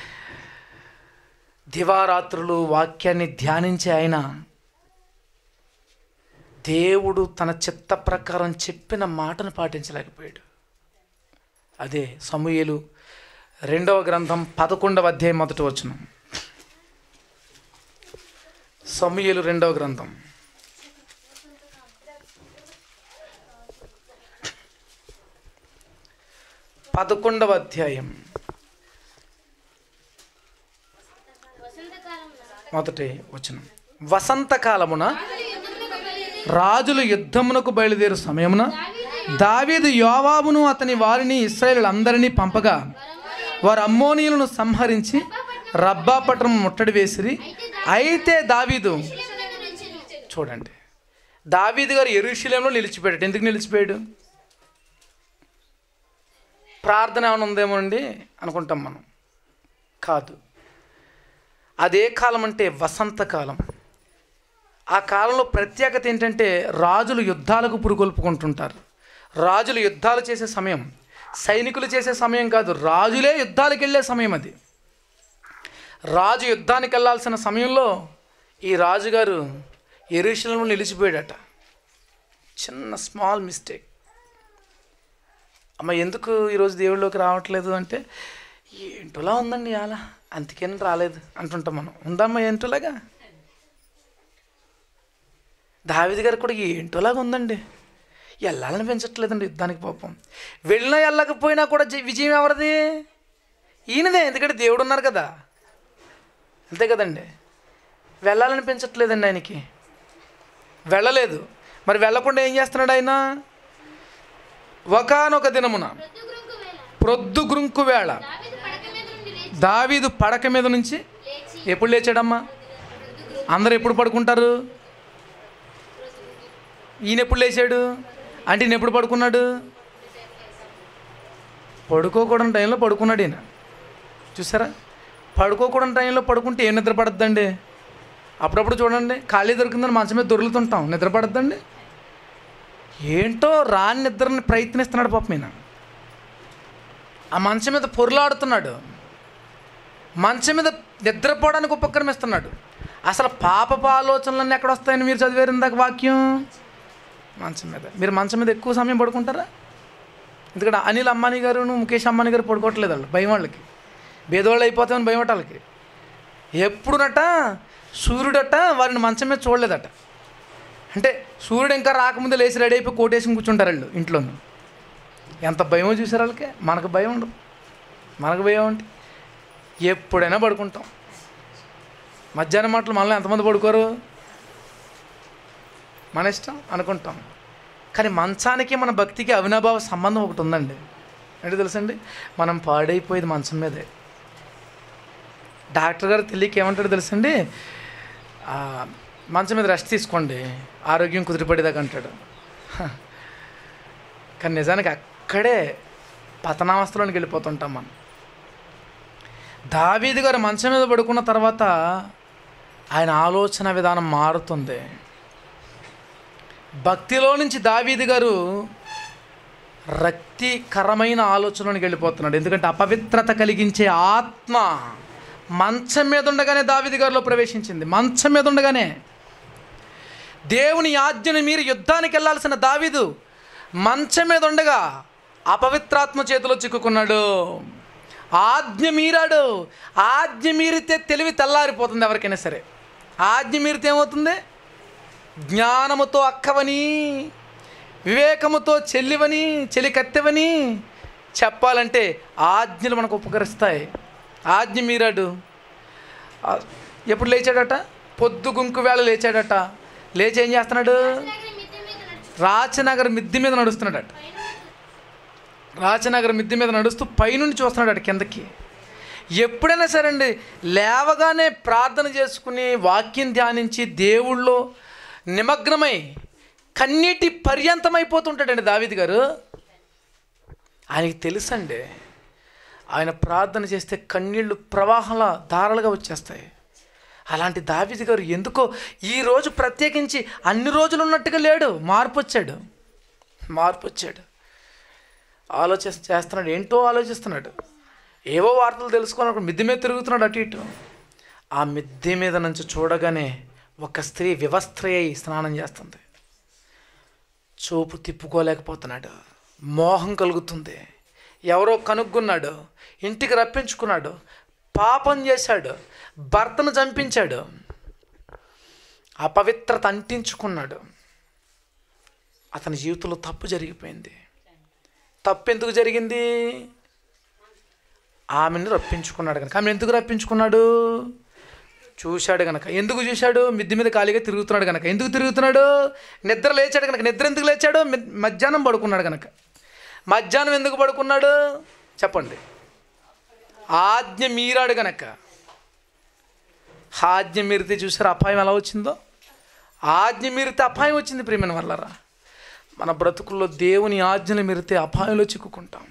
దివారాత్రులు వాక్యాన్ని ధ్యానించే ఆయన దేవుడు తన చిత్త ప్రకారం చెప్పిన మాటను పాటించలేకపోయాడు అదే సమూయేలు రెండవ గ్రంథం పదకొండవ అధ్యాయం మొదటి వచనం సమూయేలు రెండవ గ్రంథం పదకొండవ అధ్యాయం వసంతకాలం మొదటి వచనం వసంతకాలమున రాజులు యుద్ధమునకు బయలుదేరు సమయమున దావీదు యోవాబును అతని వారిని ఇస్రాయేలులందరినీ పంపగా వారు అమ్మోనీయులను సంహరించి రబ్బా పట్టణం ముట్టడి వేసిరి అయితే దావీదు చూడండి దావీదు గారు ఎరుషులేంలో నిలిచిపోయాడు ఎందుకు నిలిచిపోయాడు ప్రార్థన ఏమైనా ఉందేమో అండి అనుకుంటాం మనం కాదు అదే కాలం అంటే వసంతకాలం ఆ కాలంలో ప్రత్యేకత ఏంటంటే రాజులు యుద్ధాలకు పురుగొల్పుకుంటుంటారు రాజులు యుద్ధాలు చేసే సమయం సైనికులు చేసే సమయం కాదు రాజులే యుద్ధాలకు వెళ్ళే సమయం అది రాజు యుద్ధానికి వెళ్ళాల్సిన సమయంలో ఈ రాజుగారు ఎరుషలంలో నిలిచిపోయాడట చిన్న స్మాల్ మిస్టేక్ అమ్మ ఎందుకు ఈరోజు దేవుళ్ళలోకి రావట్లేదు అంటే ఏంటోలా ఉందండి అలా అందుకని రాలేదు అంటుంటాం మనం ఉందమ్మా ఏంటోలాగా దావిది గారు కూడా ఏంటోలాగా ఉందండి వెళ్ళాలని పెంచట్లేదండి యుద్ధానికి పాపం వెళ్ళినా వెళ్ళకపోయినా కూడా జి- విజయం ఎవరిది ఈయనదే ఎందుకంటే దేవుడు ఉన్నారు కదా అంతే కదండి వెళ్ళాలని పెంచట్లేదండి ఆయనకి వెళ్ళలేదు మరి వెళ్ళకుండా ఏం చేస్తున్నాడు ఆయన ఒకనొక దినమున ప్రొద్దుగురుంకు వేళ ప్రొద్దుగురుంకు వేళ దావీదు పడక మీద నుండి లేచి దావీదు పడక మీద నుంచి లేచి ఎప్పుడు లేచాడమ్మా అందరు ఎప్పుడు పడుకుంటారు ఈయన ఎప్పుడు లేచాడు అంటే ఈయన ఎప్పుడు పడుకున్నాడు పడుకోకూడని టైంలో పడుకున్నాడు ఈయన చూసారా పడుకోకూడని టైంలో పడుకుంటే ఏం నిద్ర పడద్దండి అప్పుడప్పుడు చూడండి ఖాళీ దొరికిందని మంచం మీద దొరుకుతుంటాం నిద్ర పడద్దండి ఏంటో రాని నిద్రని ప్రయత్నిస్తున్నాడు పాపం ఈయన ఆ మంచం మీద పొరులాడుతున్నాడు మంచం మీద నిద్రపోవడానికి ఉపక్రమిస్తున్నాడు అసలు పాపపు ఆలోచనలన్నీ ఎక్కడ వస్తాయని మీరు చదివారు ఇందాక వాక్యం మంచం మీద మీరు మంచం మీద ఎక్కువ సమయం పడుకుంటారా ఎందుకంటే అనిల్ అంబానీ గారు ముఖేష్ అంబానీ గారు పడుకోవట్లేదు వాళ్ళు భయం వాళ్ళకి భేదవాళ్ళు అయిపోతామని భయం వాళ్ళకి ఎప్పుడునట సూర్యుడట వారిని మంచం మీద చూడలేదట అంటే సూర్యుడు ఇంకా రాకముందే లేచి రెడీ అయిపోయి కోటేసి కూర్చుంటారు వాళ్ళు ఇంట్లోనూ ఎంత భయమో చూసారు వాళ్ళకి మనకు భయం ఉండదు మనకు భయం అంటే ఎప్పుడైనా పడుకుంటాం మధ్యాహ్నం మాటలు మనలో ఎంతమంది పడుకోరు మన ఇష్టం అనుకుంటాం కానీ మంచానికి మన భక్తికి అవినాభావ సంబంధం ఒకటి ఉందండి అంటే తెలుసండి మనం పాడైపోయేది మంచం మీదే డాక్టర్ గారు తెలియక ఏమంటాడు తెలుసండి ఆ, మంచం మీద రెస్ట్ తీసుకోండి ఆరోగ్యం కుదిరిపడేదాకా అంటాడు హ. కానీ నిజానికి అక్కడే పతనావస్థలోనికి వెళ్ళిపోతుంటాం మనం దావీదు గారు మంచం మీద పడుకున్న తర్వాత ఆయన ఆలోచన విధానం మారుతుంది భక్తిలో నుంచి దావీదు గారు రక్తికరమైన ఆలోచనలోకి వెళ్ళిపోతున్నాడు ఎందుకంటే అపవిత్రత కలిగించే ఆత్మ మంచం మీద ఉండగానే దావీదు గారిలో ప్రవేశించింది మంచం మీద ఉండగానే దేవుని ఆజ్ఞను మీరు యుద్ధానికి వెళ్ళాల్సిన దావీదు మంచం మీద ఉండగా అపవిత్రాత్మ చేతిలో చిక్కుకున్నాడు ఆజ్ఞ మీరాడు ఆజ్ఞ మీరితే తెలివి తెల్లారిపోతుంది ఎవరికైనా సరే ఆజ్ఞ మీరితే ఏమవుతుంది జ్ఞానముతో అక్కవని వివేకముతో చెల్లివని చెలికత్తెవని చెప్పాలంటే ఆజ్ఞలు మనకు ఉపకరిస్తాయి ఆజ్ఞ మీరాడు ఆ, ఎప్పుడు లేచాడట పొద్దు గుంకు వేళ లేచాడట లేచి ఏం చేస్తున్నాడు నగరి మిద్దె మీద నడుచు రాచనగర్ మిద్ది మీద నడుస్తున్నాడట పైన రాచనగర్ మిద్ది మీద నడుస్తూ పైనుండి చూస్తున్నాడు అటు కిందకి ఎప్పుడైనా సరే అండి లేవగానే ప్రార్థన చేసుకుని వాక్యం ధ్యానించి దేవుళ్ళో నిమగ్నమై కన్నీటి పర్యంతమైపోతుంటాడండి దావిది గారు ఆయనకి తెలుసండి ఆయన ప్రార్థన చేస్తే కన్నీళ్లు ప్రవాహంలా ధారలుగా వచ్చేస్తాయి అలాంటి దావిది గారు ఎందుకో ఈరోజు ప్రత్యేకించి అన్ని రోజులు ఉన్నట్టుగా లేడు మార్పు వచ్చాడు మార్పు వచ్చాడు ఆలోచి చేస్తున్నాడు ఏంటో ఆలోచిస్తున్నాడు ఏవో వార్తలు తెలుసుకోవాలనుకో మిద్దె మీద తిరుగుతున్నాడు అటు ఇటు ఆ మిద్దె మీద నుంచి చూడగానే ఒక స్త్రీ వివస్త్ర అయి స్నానం చేస్తుంది చూపు తిప్పుకోలేకపోతున్నాడు మోహం కలుగుతుంది ఎవరో కనుక్కున్నాడు ఇంటికి రప్పించుకున్నాడు పాపం చేశాడు భర్తను చంపించాడు అపవిత్రత అంటించుకున్నాడు అతని జీవితంలో తప్పు జరిగిపోయింది తప్పు ఎందుకు జరిగింది ఆమెను రప్పించుకున్నాడు కనుక ఆమె ఎందుకు రప్పించుకున్నాడు చూశాడు కనుక ఎందుకు చూశాడు మిద్ది మీద ఖాళీగా తిరుగుతున్నాడు కనుక ఎందుకు తిరుగుతున్నాడు నిద్ర లేచాడు కనుక నిద్ర ఎందుకు లేచాడు మిద్- మధ్యాహ్నం పడుకున్నాడు కనుక మధ్యాహ్నం ఎందుకు పడుకున్నాడు చెప్పండి ఆజ్ఞ మీరాడు గనక ఆజ్ఞ మీరితే చూసారు అపాయం ఎలా వచ్చిందో ఆజ్ఞ మీరితే అపాయం వచ్చింది ప్రియమైన వల్లరా మన బ్రతుకుల్లో దేవుని ఆజ్ఞలు మీరితే అపాయంలో చిక్కుకుంటాం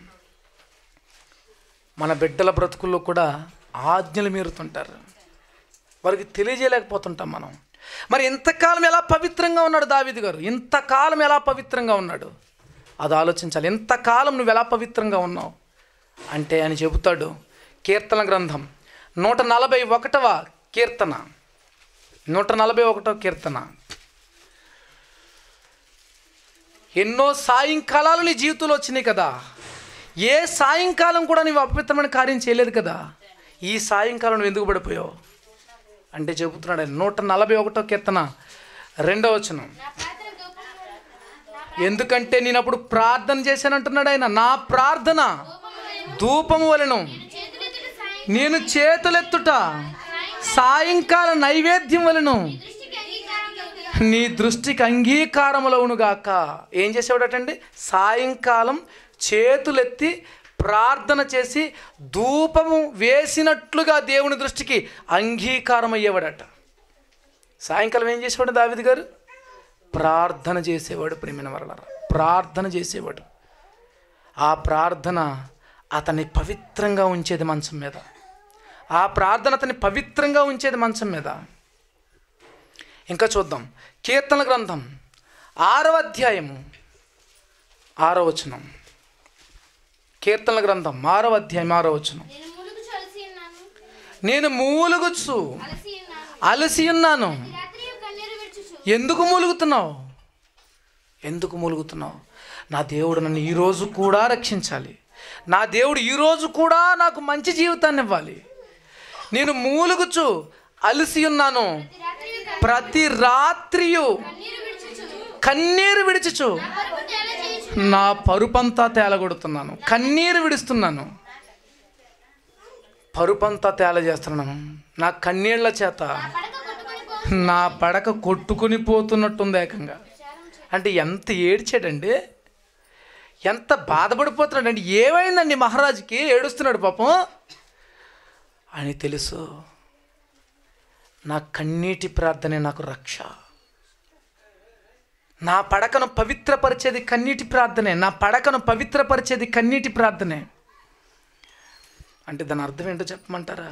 మన బిడ్డల బ్రతుకుల్లో కూడా ఆజ్ఞలు మీరుతుంటారు వారికి తెలియజేయలేకపోతుంటాం మనం మరి ఇంతకాలం ఎలా పవిత్రంగా ఉన్నాడు దావిది గారు ఇంతకాలం ఎలా పవిత్రంగా ఉన్నాడు అది ఆలోచించాలి ఇంతకాలం నువ్వు ఎలా పవిత్రంగా ఉన్నావు అంటే ఆయన చెబుతాడు కీర్తన గ్రంథం నూట నలభై ఒకటవ కీర్తన నూట నలభై ఒకటవ కీర్తన ఎన్నో సాయంకాలాలు నీ జీవితంలో వచ్చినాయి కదా ఏ సాయంకాలం కూడా నీవు అపవిత్రమైన కార్యం చేయలేదు కదా ఈ సాయంకాలం నువ్వు ఎందుకు పడిపోయావు అంటే చెబుతున్నాడు ఆయన నూట నలభై ఒకటో కీర్తన రెండో వచనం నా పాత్ర ధూపం ఎందుకంటే నేను అప్పుడు ప్రార్థన చేశానంటున్నాడు ఆయన నా ప్రార్థన ధూపము వలెను చేతులెత్తుట సాయం నేను చేతులెత్తుట సాయంకాల నైవేద్యం వలెను దృష్టికి అంగీకారం కలుగుగా నీ దృష్టికి అంగీకారములవునుగాక ఏం చేసేవాడటండి సాయంకాలం చేతులెత్తి ప్రార్థన చేసి ధూపము వేసినట్లుగా దేవుని దృష్టికి అంగీకారం అయ్యేవాడట సాయంకాలం ఏం చేసేవాడు దావిది గారు ప్రార్థన చేసేవాడు ప్రేమిన వరల ప్రార్థన చేసేవాడు ఆ ప్రార్థన అతన్ని పవిత్రంగా ఉంచేది మంచం మీద ఆ ప్రార్థన అతన్ని పవిత్రంగా ఉంచేది మంచం మీద ఇంకా చూద్దాం కీర్తన గ్రంథం ఆరవ అధ్యాయము ఆరో వచనం కీర్తనల గ్రంథం ఆరవ అధ్యాయం ఆరో వచనం నేను ములుగు చలిసి ఉన్నాను నేను మూలుగుచు అలసి ఉన్నాను అలసి ఉన్నాను రాత్రి కన్నీరు విడుచుచు ఎందుకు మూలుగుతున్నావు ఎందుకు మూలుగుతున్నావు నా దేవుడు నన్ను ఈరోజు కూడా రక్షించాలి నా దేవుడు ఈరోజు కూడా నాకు మంచి జీవితాన్ని ఇవ్వాలి నేను మూలుగుచు అలసి ఉన్నాను రాత్రి ప్రతి రాత్రియు కన్నీరు విడుచుచు కన్నీరు విడిచుచు వరకు తేల చేయుచు నా పరుపంతా తేలగొడుతున్నాను కన్నీరు విడుస్తున్నాను పరుపంతా తేల చేస్తున్నాను నా కన్నీళ్ల చేత పడక కొట్టుకొని పో నా పడక కొట్టుకుని పోతున్నట్టుంది ఏకంగా అంటే ఎంత ఏడ్చాడండి ఎంత బాధపడిపోతున్నాడండి ఏమైందండి మహారాజుకి ఏడుస్తున్నాడు పాపం అని తెలుసు నా కన్నీటి ప్రార్థనే నాకు రక్ష నా పడకను పవిత్రపరిచేది కన్నీటి ప్రార్థనే నా పడకను పవిత్రపరిచేది కన్నీటి ప్రార్థనే అంటే దాని అర్థం ఏంటో చెప్పమంటారా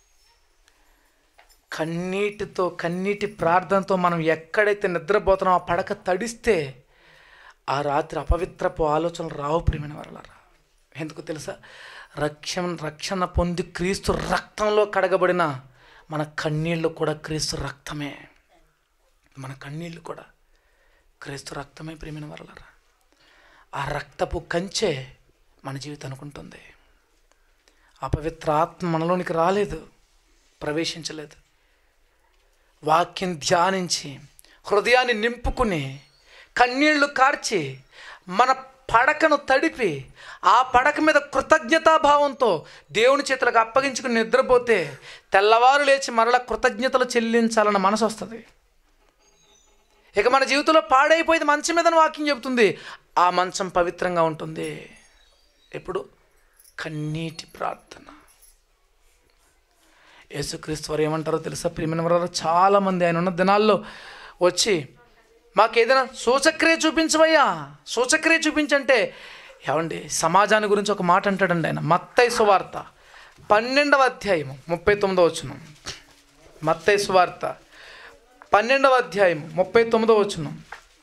కన్నీటితో కన్నీటి ప్రార్థనతో మనం ఎక్కడైతే నిద్రపోతున్నామో ఆ పడక తడిస్తే ఆ రాత్రి అపవిత్రపు ఆలోచనలు రావు ప్రియమైన వరలరా ఎందుకు తెలుసా రక్షణ రక్షణ పొంది క్రీస్తు రక్తంలో కడగబడిన మన కన్నీళ్ళు కూడా క్రీస్తు రక్తమే మన కన్నీళ్ళు కూడా క్రీస్తు రక్తమే ప్రియమైన వరలరా ఆ రక్తపు కంచె మన జీవితానికి ఉంటుంది అపవిత్ర ఆత్మ మనలోనికి రాలేదు ప్రవేశించలేదు వాక్యం ధ్యానించి హృదయాన్ని నింపుకుని కన్నీళ్లు కార్చి మన పడకను తడిపి ఆ పడక మీద కృతజ్ఞతాభావంతో దేవుని చేతులకు అప్పగించుకుని నిద్రపోతే తెల్లవారు లేచి మరల కృతజ్ఞతలు చెల్లించాలన్న మనసు వస్తుంది ఇక మన జీవితంలో పాడైపోయేది మంచం మీద వాక్యం చెబుతుంది ఆ మంచం పవిత్రంగా ఉంటుంది ఎప్పుడు కన్నీటి ప్రార్థన యేసుక్రీస్తు వారు ఏమంటారో తెలుసా ప్రియమైన వారు చాలామంది ఆయన ఉన్న దినాల్లో వచ్చి మాకు ఏదైనా సూచక్రియ చూపించవయ్యా సూచక్రియ చూపించంటే ఏమండి సమాజాన్ని గురించి ఒక మాట అంటాడండి ఆయన మత్తయి సువార్త పన్నెండవ అధ్యాయము ముప్పై తొమ్మిదవ వచ్చును మత్తయి సువార్త పన్నెండవ అధ్యాయం ముప్పై తొమ్మిదవ వచ్చును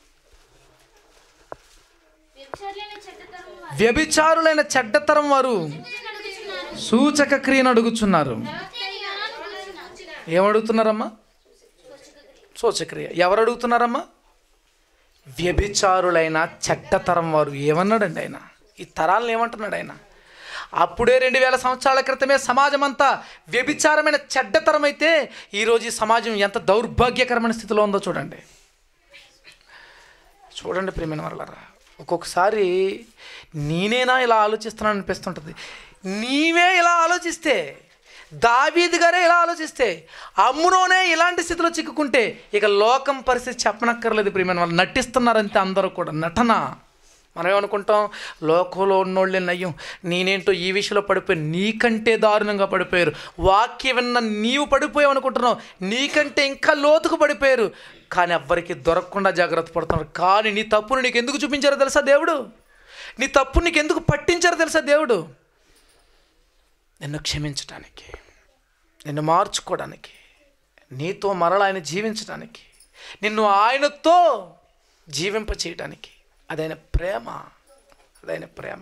వ్యభిచారులైన చెడ్డతరం వారు వ్యభిచారులైన చెడ్డతరం వారు అడుగుచున్నారు సూచక క్రియను అడుగుచున్నారు ప్రవక్తని యోనాను పిలుచున్నారు. ఏమడుగుతున్నారమ్మా సూచక్రియ ఎవరు అడుగుతున్నారమ్మా వ్యభిచారులైన చెడ్డతరం వారు ఏమన్నాడండి ఆయన ఈ తరాలను ఏమంటున్నాడు ఆయన అప్పుడే రెండు వేల సంవత్సరాల క్రితమే సమాజం అంతా వ్యభిచారమైన చెడ్డతరం అయితే ఈరోజు ఈ సమాజం ఎంత దౌర్భాగ్యకరమైన స్థితిలో ఉందో చూడండి చూడండి ప్రియమైన వరలరా ఒక్కొక్కసారి నేనేనా ఇలా ఆలోచిస్తున్నాను అనిపిస్తుంటుంది నీవే ఇలా ఆలోచిస్తే దావీది గారే ఇలా ఆలోచిస్తే అమ్మునోనే ఇలాంటి స్థితిలో చిక్కుకుంటే ఇక లోకం పరిస్థితి చెప్పనక్కర్లేదు ప్రియమైన వాళ్ళు నటిస్తున్నారంతే అందరూ కూడా నటన మనం ఏమనుకుంటాం లోకంలో ఉన్నోళ్ళే నయ్యం నేనేంటో ఈ విషయంలో పడిపోయి నీకంటే దారుణంగా పడిపోయారు వాక్య విన్న నీవు పడిపోయావు అనుకుంటున్నావు నీకంటే ఇంకా లోతుకు పడిపోయారు కానీ ఎవ్వరికి దొరకకుండా జాగ్రత్త పడుతున్నారు కానీ నీ తప్పును నీకు ఎందుకు చూపించారో తెలుసా దేవుడు నీ తప్పు నీకు ఎందుకు పట్టించారో తెలుసా దేవుడు నిన్ను క్షమించడానికి నిన్ను మార్చుకోవడానికి నీతో మరల ఆయన జీవించడానికి నిన్ను ఆయనతో జీవింప చేయడానికి అదైన ప్రేమ అదైన ప్రేమ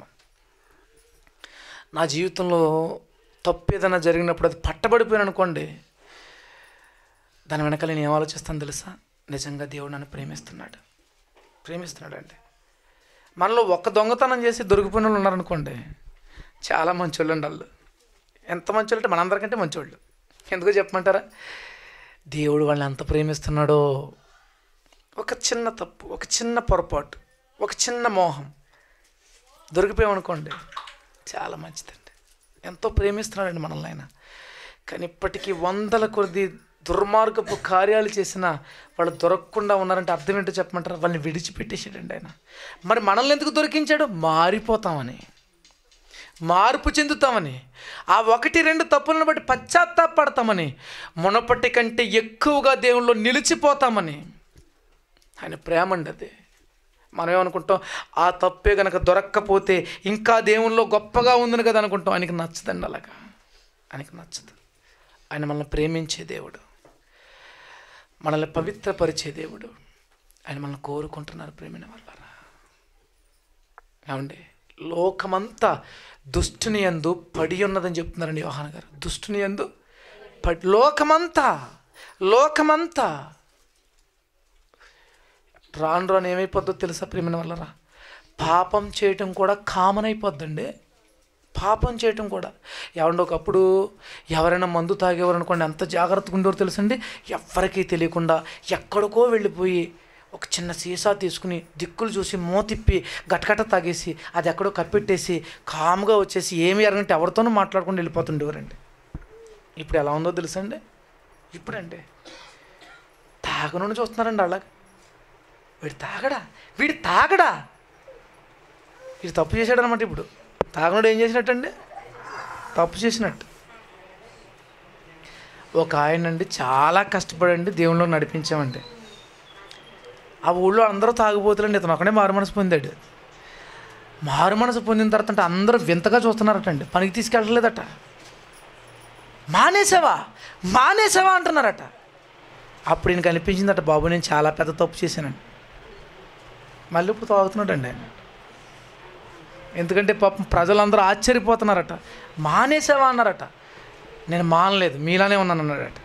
నా జీవితంలో తప్పు ఏదైనా జరిగినప్పుడు అది పట్టబడిపోయాను అనుకోండి దాని వెనకాల నేను ఏం ఆలోచిస్తాను తెలుసా నిజంగా దేవుడు నన్ను ప్రేమిస్తున్నాడు ప్రేమిస్తున్నాడు అండి మనలో ఒక్క దొంగతనం చేసి దొరికిపోయిన వాళ్ళు ఉన్నారనుకోండి చాలా మంచి వాళ్ళు వాళ్ళు ఎంత మంచోళ్ళు అంటే మనందరికంటే మంచోళ్ళు ఎందుకో చెప్పమంటారా దేవుడు వాళ్ళని ఎంత ప్రేమిస్తున్నాడో ఒక చిన్న తప్పు ఒక చిన్న పొరపాటు ఒక చిన్న మోహం దొరికిపోయామనుకోండి చాలా మంచిదండి ఎంతో ప్రేమిస్తున్నాడండి మనల్ని ఆయన కానీ ఇప్పటికీ వందల కొద్ది దుర్మార్గపు కార్యాలు చేసిన వాళ్ళు దొరకకుండా ఉన్నారంటే అర్థం ఏంటో చెప్పమంటారా వాళ్ళని విడిచిపెట్టేసాడండి ఆయన మరి మనల్ని ఎందుకు దొరికించాడు మారిపోతామని మార్పు చెందుతామని ఆ ఒకటి రెండు తప్పులను బట్టి పశ్చాత్తాపడతామని మునపటి కంటే ఎక్కువగా దేవుళ్ళు నిలిచిపోతామని ఆయన ప్రేమ అండి అది మనం ఏమనుకుంటాం ఆ తప్పే కనుక దొరక్కపోతే ఇంకా దేవుల్లో గొప్పగా ఉందని కదా అనుకుంటాం ఆయనకి నచ్చదండి అలాగా ఆయనకి నచ్చదు ఆయన మనల్ని ప్రేమించే దేవుడు మనల్ని పవిత్రపరిచే దేవుడు ఆయన మనల్ని కోరుకుంటున్నారు ప్రేమిన వల్లరా ఏమండి లోకమంతా దుష్టుని యందు పడి ఉన్నదని చెప్తున్నారండి యోహాన్ గారు దుష్టుని యందు పడి లోకమంతా లోకమంతా రాను రాను ఏమైపోద్దో తెలుసా ప్రేమిన వల్లరా పాపం చేయటం కూడా కామన్ అయిపోద్దండి పాపం చేయటం కూడా ఏమండి ఒకప్పుడు ఎవరైనా మందు తాగేవారు అనుకోండి ఎంత జాగ్రత్తగా ఉండేవారు తెలుసండి ఎవ్వరికీ తెలియకుండా ఎక్కడికో వెళ్ళిపోయి ఒక చిన్న సీసా తీసుకుని దిక్కులు చూసి మోతిప్పి గటగట తాగేసి అది ఎక్కడో కప్పెట్టేసి కామ్గా వచ్చేసి ఏమి ఎరగంటే ఎవరితోనూ మాట్లాడకుండా వెళ్ళిపోతుండేవారండి ఇప్పుడు ఎలా ఉందో తెలుసండి ఇప్పుడండి తాగనుండి చూస్తున్నారండి అలాగ వీడు తాగడా వీడు తాగడా వీడు తప్పు చేశాడు అనమాట ఇప్పుడు తాగనుడు ఏం చేసినట్టండి తప్పు చేసినట్టు ఒక ఆయన అండి చాలా కష్టపడండి దేవుళ్ళు నడిపించామండి ఆ ఊళ్ళో అందరూ తాగుబోతులండి ఇతను ఒకడే మారు మనసు పొందాడు మారు మనసు పొందిన తర్వాత అంటే అందరూ వింతగా చూస్తున్నారటండి పనికి తీసుకెళ్ళలేదట మానేసావా మానేసావా అంటున్నారట అప్పుడు ఈయనకి అనిపించిందట బాబు నేను చాలా పెద్ద తప్పు చేశానండి మళ్ళీ ఇప్పుడు తాగుతున్నాడండి ఆయన ఎందుకంటే పాపం ప్రజలందరూ ఆశ్చర్యపోతున్నారట మానేసావా అన్నారట నేను మానలేదు మీలానే ఉన్నాను అన్నాడట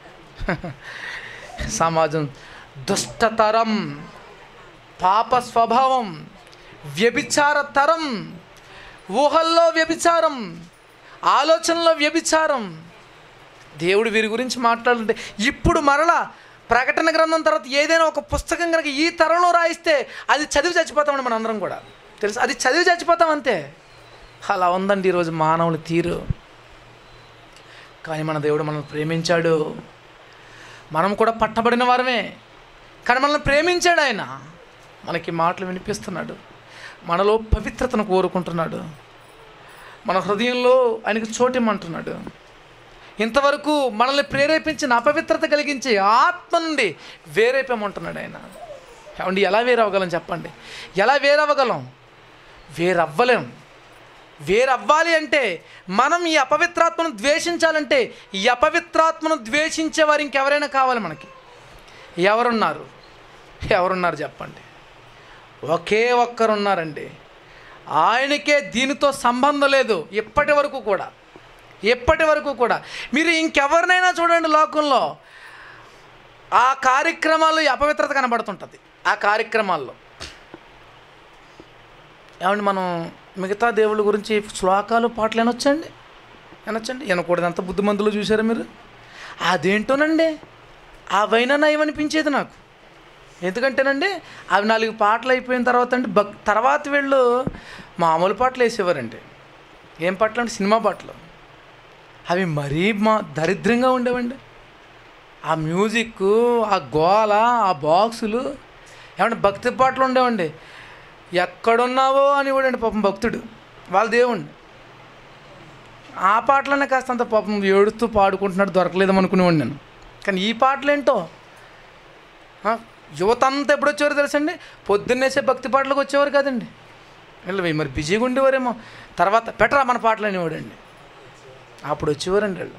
సమాజం దుష్టతరం పాప స్వభావం వ్యభిచార తరం ఊహల్లో వ్యభిచారం ఆలోచనలో వ్యభిచారం దేవుడు వీరి గురించి మాట్లాడుతుంటే ఇప్పుడు మరలా ప్రకటన గ్రంథం తర్వాత ఏదైనా ఒక పుస్తకం కనుక ఈ తరంలో రాయిస్తే అది చదివి చచ్చిపోతామండి మన అందరం కూడా తెలుసు అది చదివి చచ్చిపోతాం అంతే అలా ఉందండి ఈరోజు మానవుల తీరు కానీ మన దేవుడు మనల్ని ప్రేమించాడు మనం కూడా పట్టబడిన వారమే కానీ మనల్ని ప్రేమించాడు ఆయన మనకి మాటలు వినిపిస్తున్నాడు మనలో పవిత్రతను కోరుకుంటున్నాడు మన హృదయంలో ఆయనకు చోటిమ్మంటున్నాడు ఇంతవరకు మనల్ని ప్రేరేపించిన అపవిత్రత కలిగించే ఆత్మ నుండి వేరైపోమంటున్నాడు ఆయన ఏమండి ఎలా వేరవ్వగలం చెప్పండి ఎలా వేరవ్వగలం వేరవ్వలేం వేరవ్వాలి అంటే మనం ఈ అపవిత్రాత్మను ద్వేషించాలంటే ఈ అపవిత్రాత్మను ద్వేషించే వారు ఇంకెవరైనా కావాలి మనకి ఎవరున్నారు ఎవరున్నారు చెప్పండి ఒకే ఒక్కరున్నారండి ఆయనకే దీనితో సంబంధం లేదు ఇప్పటి వరకు కూడా ఇప్పటి వరకు కూడా మీరు ఇంకెవరినైనా చూడండి లోకంలో ఆ కార్యక్రమాల్లో ఈ అపవిత్రత కనబడుతుంటుంది ఆ కార్యక్రమాల్లో ఏమండి మనం మిగతా దేవుళ్ళ గురించి శ్లోకాలు పాటలు వినొచ్చండి వినొచ్చండి వినకూడదంత బుద్ధిమంతులు చూసారా మీరు అదేంటోనండి అవైనా నయమనిపించేది నాకు ఎందుకంటేనండి అవి నాలుగు పాటలు అయిపోయిన తర్వాత అండి భక్ తర్వాత వీళ్ళు మామూలు పాటలు వేసేవారండి ఏం పాటలు అంటే సినిమా పాటలు అవి మరీ మా దరిద్రంగా ఉండేవండి ఆ మ్యూజిక్ ఆ గోల ఆ బాక్సులు ఏమంటే భక్తి పాటలు ఉండేవండి ఎక్కడున్నావో అని కూడా పాపం భక్తుడు వాళ్ళ దేవుణ్ణి ఆ పాటలనే కాస్త అంత పాపం ఏడుస్తూ పాడుకుంటున్నాడు దొరకలేదని అనుకునేవాడిని నేను కానీ ఈ పాటలు ఏంటో ఆ, యువత అంతా ఎప్పుడు వచ్చేవారు తెలుసండి పొద్దున్నేసే భక్తి పాటలకు వచ్చేవారు కదండి వీళ్ళు మరి బిజీగా ఉండేవారేమో తర్వాత పెట్టరా మన పాటలు అనేవాడండి అప్పుడు వచ్చేవారండి వాళ్ళు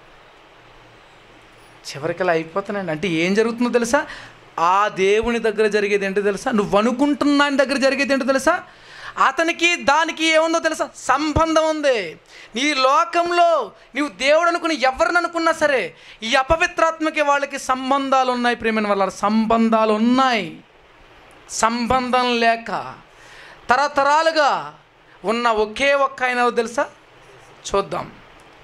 చివరికి అలా అయిపోతున్నాయండి అంటే ఏం జరుగుతుందో తెలుసా ఆ దేవుని దగ్గర జరిగేది ఏంటో తెలుసా నువ్వు అనుకుంటున్న ఆయన దగ్గర జరిగేది ఏంటో తెలుసా అతనికి దానికి ఏముందో తెలుసా సంబంధం ఉంది నీ లోకంలో నీవు దేవుడు అనుకుని ఎవరిని అనుకున్నా సరే ఈ అపవిత్రాత్మకి వాళ్ళకి సంబంధాలు ఉన్నాయి ప్రేమైన వాళ్ళ సంబంధాలు ఉన్నాయి సంబంధం లేక తరతరాలుగా ఉన్న ఒకే ఒక్క ఆయన ఎవరో తెలుసా చూద్దాం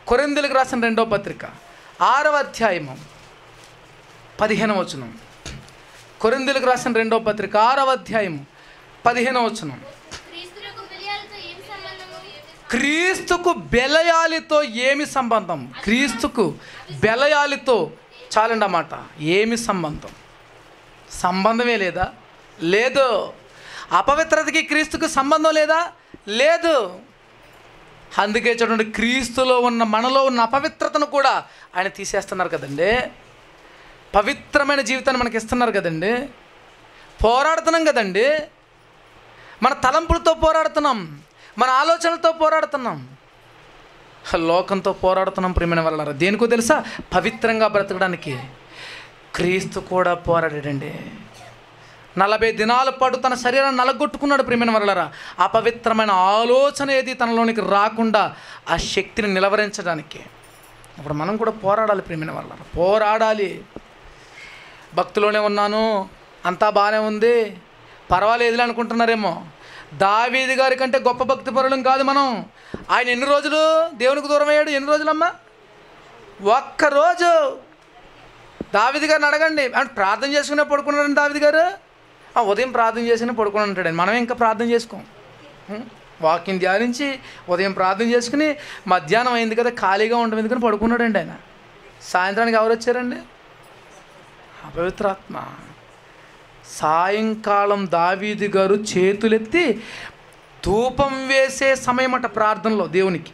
కొరిందులకు రాసిన రెండో పత్రిక ఆరవ అధ్యాయము పదిహేను వచనం కొరిందులకు రాసిన రెండో పత్రిక ఆరవ అధ్యాయము పదిహేను వచనం క్రీస్తులకు బిలియాలతో ఏం సంబంధము క్రీస్తుకు బెలయాలితో ఏమి సంబంధం క్రీస్తుకు బెలయాలితో చాలండి అన్నమాట ఏమి సంబంధం సంబంధమే లేదా లేదు అపవిత్రతకి క్రీస్తుకు సంబంధం లేదా లేదు అందుకే చూడండి క్రీస్తులో ఉన్న మనలో ఉన్న అపవిత్రతను కూడా ఆయన తీసేస్తున్నారు కదండి పవిత్రమైన జీవితాన్ని మనకి ఇస్తున్నారు కదండి పోరాడుతున్నాం కదండి మన తలంపులతో పోరాడుతున్నాం మన ఆలోచనలతో పోరాడుతున్నాం లోకంతో పోరాడుతున్నాం ప్రియమైన వాళ్ళ దేనికో తెలుసా పవిత్రంగా బ్రతకడానికి క్రీస్తు కూడా పోరాడాడండి నలభై దినాల పాటు తన శరీరాన్ని నలగొట్టుకున్నాడు ప్రియమైన వరలరా అపవిత్రమైన ఆలోచన ఏది తనలోనికి రాకుండా ఆ శక్తిని నిలవరించడానికి ఇప్పుడు మనం కూడా పోరాడాలి ప్రియమైన వరలరా పోరాడాలి భక్తిలోనే ఉన్నాను అంతా బాగానే ఉంది పర్వాలేదులే అనుకుంటున్నారేమో దావీది గారి కంటే గొప్ప భక్తి పరులం కాదు మనం ఆయన ఎన్ని రోజులు దేవునికి దూరం అయ్యాడు ఎన్ని రోజులమ్మా ఒక్కరోజు దావిది గారిని అడగండి అంటే ప్రార్థన చేసుకునే పడుకున్నాడండి దావిది గారు ఆ, ఉదయం ప్రార్థన చేసుకుని పడుకుని ఉంటాడండి మనం ఇంకా ప్రార్థన చేసుకోం ఉం? వాక్యం ధ్యానించి ఉదయం ప్రార్థన చేసుకుని మధ్యాహ్నం అయింది కదా ఖాళీగా ఉండడం ఎందుకని పడుకున్నాడండి ఆయన సాయంత్రానికి ఎవరు వచ్చారండి అపవిత్రాత్మ సాయంకాలం దావీది గారు చేతులెత్తి ధూపం వేసే సమయం అట ప్రార్థనలో దేవునికి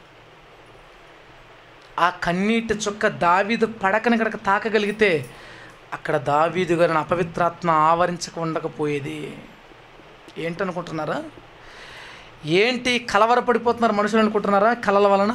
ఆ కన్నీటి చుక్క దావీదు పడకని కనుక తాకగలిగితే అక్కడ దావీదు గారిని అపవిత్రాత్మ ఆవరించక ఉండకపోయేది ఏంటనుకుంటున్నారా ఏంటి కలవరపడిపోతున్నారు మనుషులు అనుకుంటున్నారా కలల వలన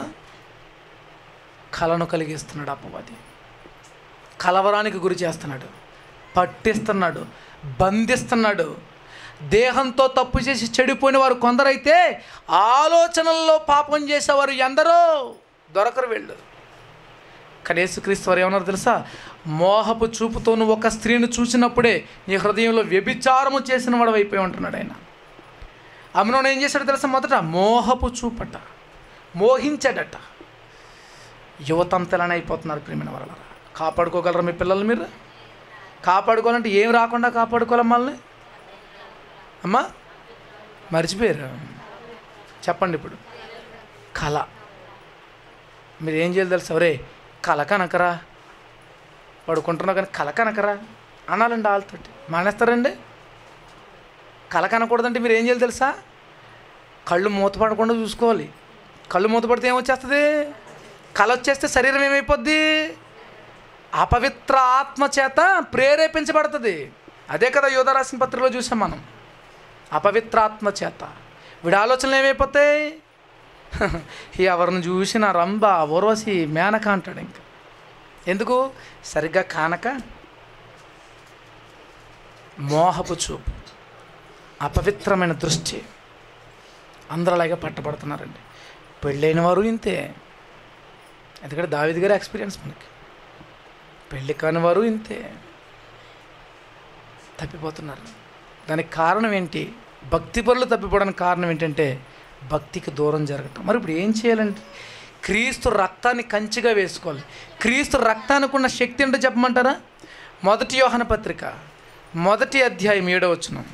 కలను కలిగిస్తున్నాడు అపవాది కలవరానికి గురి చేస్తున్నాడు పట్టిస్తున్నాడు బంధిస్తున్నాడు దేహంతో తప్పు చేసి చెడిపోయిన వారు కొందరైతే ఆలోచనల్లో పాపం చేసేవారు ఎందరో దొరకరు వెళ్ళు కానీ యేసుక్రీస్తు వారు ఏమన్నారు తెలుసా మోహపు చూపుతో నువ్వు ఒక స్త్రీని చూసినప్పుడే నీ హృదయంలో వ్యభిచారము చేసిన వాడు అయిపోయి ఉంటున్నాడు ఆయన అమ్మనోడు ఏం చేశాడు తెలుసా మొదట మోహపు చూపట మోహించాడట యువతంతలనే అయిపోతున్నారు ప్రేమిన వల్ల కాపాడుకోగలరా మీ పిల్లలు మీరు కాపాడుకోవాలంటే ఏం రాకుండా కాపాడుకోవాలి మనల్ని అమ్మా మర్చిపోయారు చెప్పండి ఇప్పుడు కళ మీరు ఏం చేయాలి తెలుసా ఒరే కళ కనకరా పడుకుంటున్నావు కానీ కళ కనకరా అనాలండి వాళ్ళతోటి మానేస్తారండి కళ కనకూడదంటే మీరు ఏం చేయాలి తెలుసా కళ్ళు మూతపడకుండా చూసుకోవాలి కళ్ళు మూతపడితే ఏమొచ్చేస్తుంది కళ వచ్చేస్తే శరీరం ఏమైపోద్ది అపవిత్ర ఆత్మ చేత ప్రేరేపించబడుతుంది అదే కదా యోధ రాసిన పత్రికలో చూసాం మనం అపవిత్ర ఆత్మ చేత వీడి ఆలోచనలు ఏమైపోతాయి ఎవరిని చూసిన రంభ ఊర్వశి మేనక అంటాడు ఇంకా ఎందుకు సరిగ్గా కానక మోహపు చూపు అపవిత్రమైన దృష్టి అందరూ అలాగే పట్టబడుతున్నారండి పెళ్ళైన వారు ఇంతే ఎందుకంటే దావిది గారి ఎక్స్పీరియన్స్ మనకి పెళ్ళి కాని వారు ఇంతే తప్పిపోతున్నారు దానికి కారణం ఏంటి భక్తి పనులు తప్పిపోవడానికి కారణం ఏంటంటే భక్తికి దూరం జరగటం మరి ఇప్పుడు ఏం చేయాలంటే క్రీస్తు రక్తాన్ని కంచిగా వేసుకోవాలి క్రీస్తు రక్తానికి ఉన్న శక్తి ఏంటో చెప్పమంటారా మొదటి యోహన పత్రిక మొదటి అధ్యాయం ఏడవ వచనం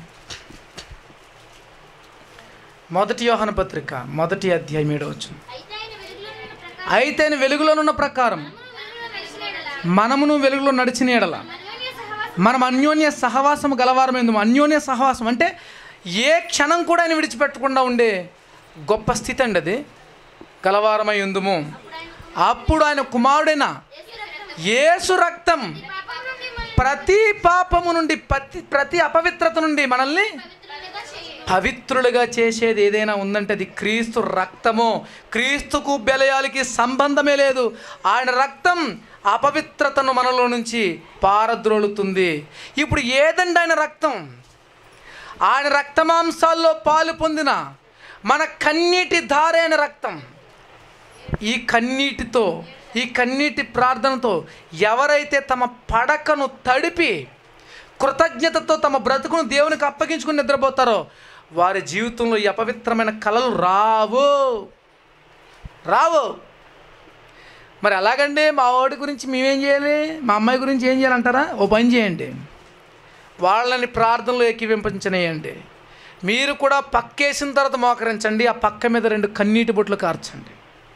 మొదటి యోహన పత్రిక మొదటి అధ్యాయం ఏడవ వచనం అయితే ఆయన వెలుగులో అయితే ఉన్న ప్రకారం వెలుగులోనున్న ప్రకారం వెలుగులో వెలిసిన యెడల మనమును వెలుగులో నడిచిన ఎడల అన్యోన్య సహవాసం మనం అన్యోన్య సహవాసం గలవారం ఎందుకు అన్యోన్య సహవాసం అంటే ఏ క్షణం కూడా ఆయన విడిచిపెట్టకుండా ఉండే గొప్ప స్థితి అండి అది గలవారమై ఉందుము అప్పుడు ఆయన కుమారుడైన యేసు రక్తం పాపం నుండి మనల్ని ప్రతి పాపము నుండి ప్రతి ప్రతి అపవిత్రత నుండి మనల్ని పవిత్రులుగా చేయి పవిత్రులుగా చేసేది ఏదైనా ఉందంటే అది క్రీస్తు రక్తము క్రీస్తుకు బెలయాలకి సంబంధమే లేదు ఆయన రక్తం అపవిత్రతను మనలో నుంచి పారద్రోలుతుంది ఇప్పుడు ఏదండి ఆయన రక్తం ఆయన రక్తమాంసాల్లో పాలు పొందిన మన కన్నీటి ధారైన రక్తం ఈ కన్నీటితో ఈ కన్నీటి ప్రార్థనతో ఎవరైతే తమ పడకను తడిపి కృతజ్ఞతతో తమ బ్రతుకును దేవునికి అప్పగించుకుని నిద్రపోతారో వారి జీవితంలో ఈ అపవిత్రమైన కళలు రావు రావు మరి అలాగండి మా వాడి గురించి మేమేం చేయాలి మా అమ్మాయి గురించి ఏం చేయాలంటారా ఓ పని చేయండి వాళ్ళని ప్రార్థనలో ఎక్కివింపించనేయండి మీరు కూడా పక్కేసిన తర్వాత మోకరించండి ఆ పక్క మీద రెండు కన్నీటి బొట్లు కార్చండి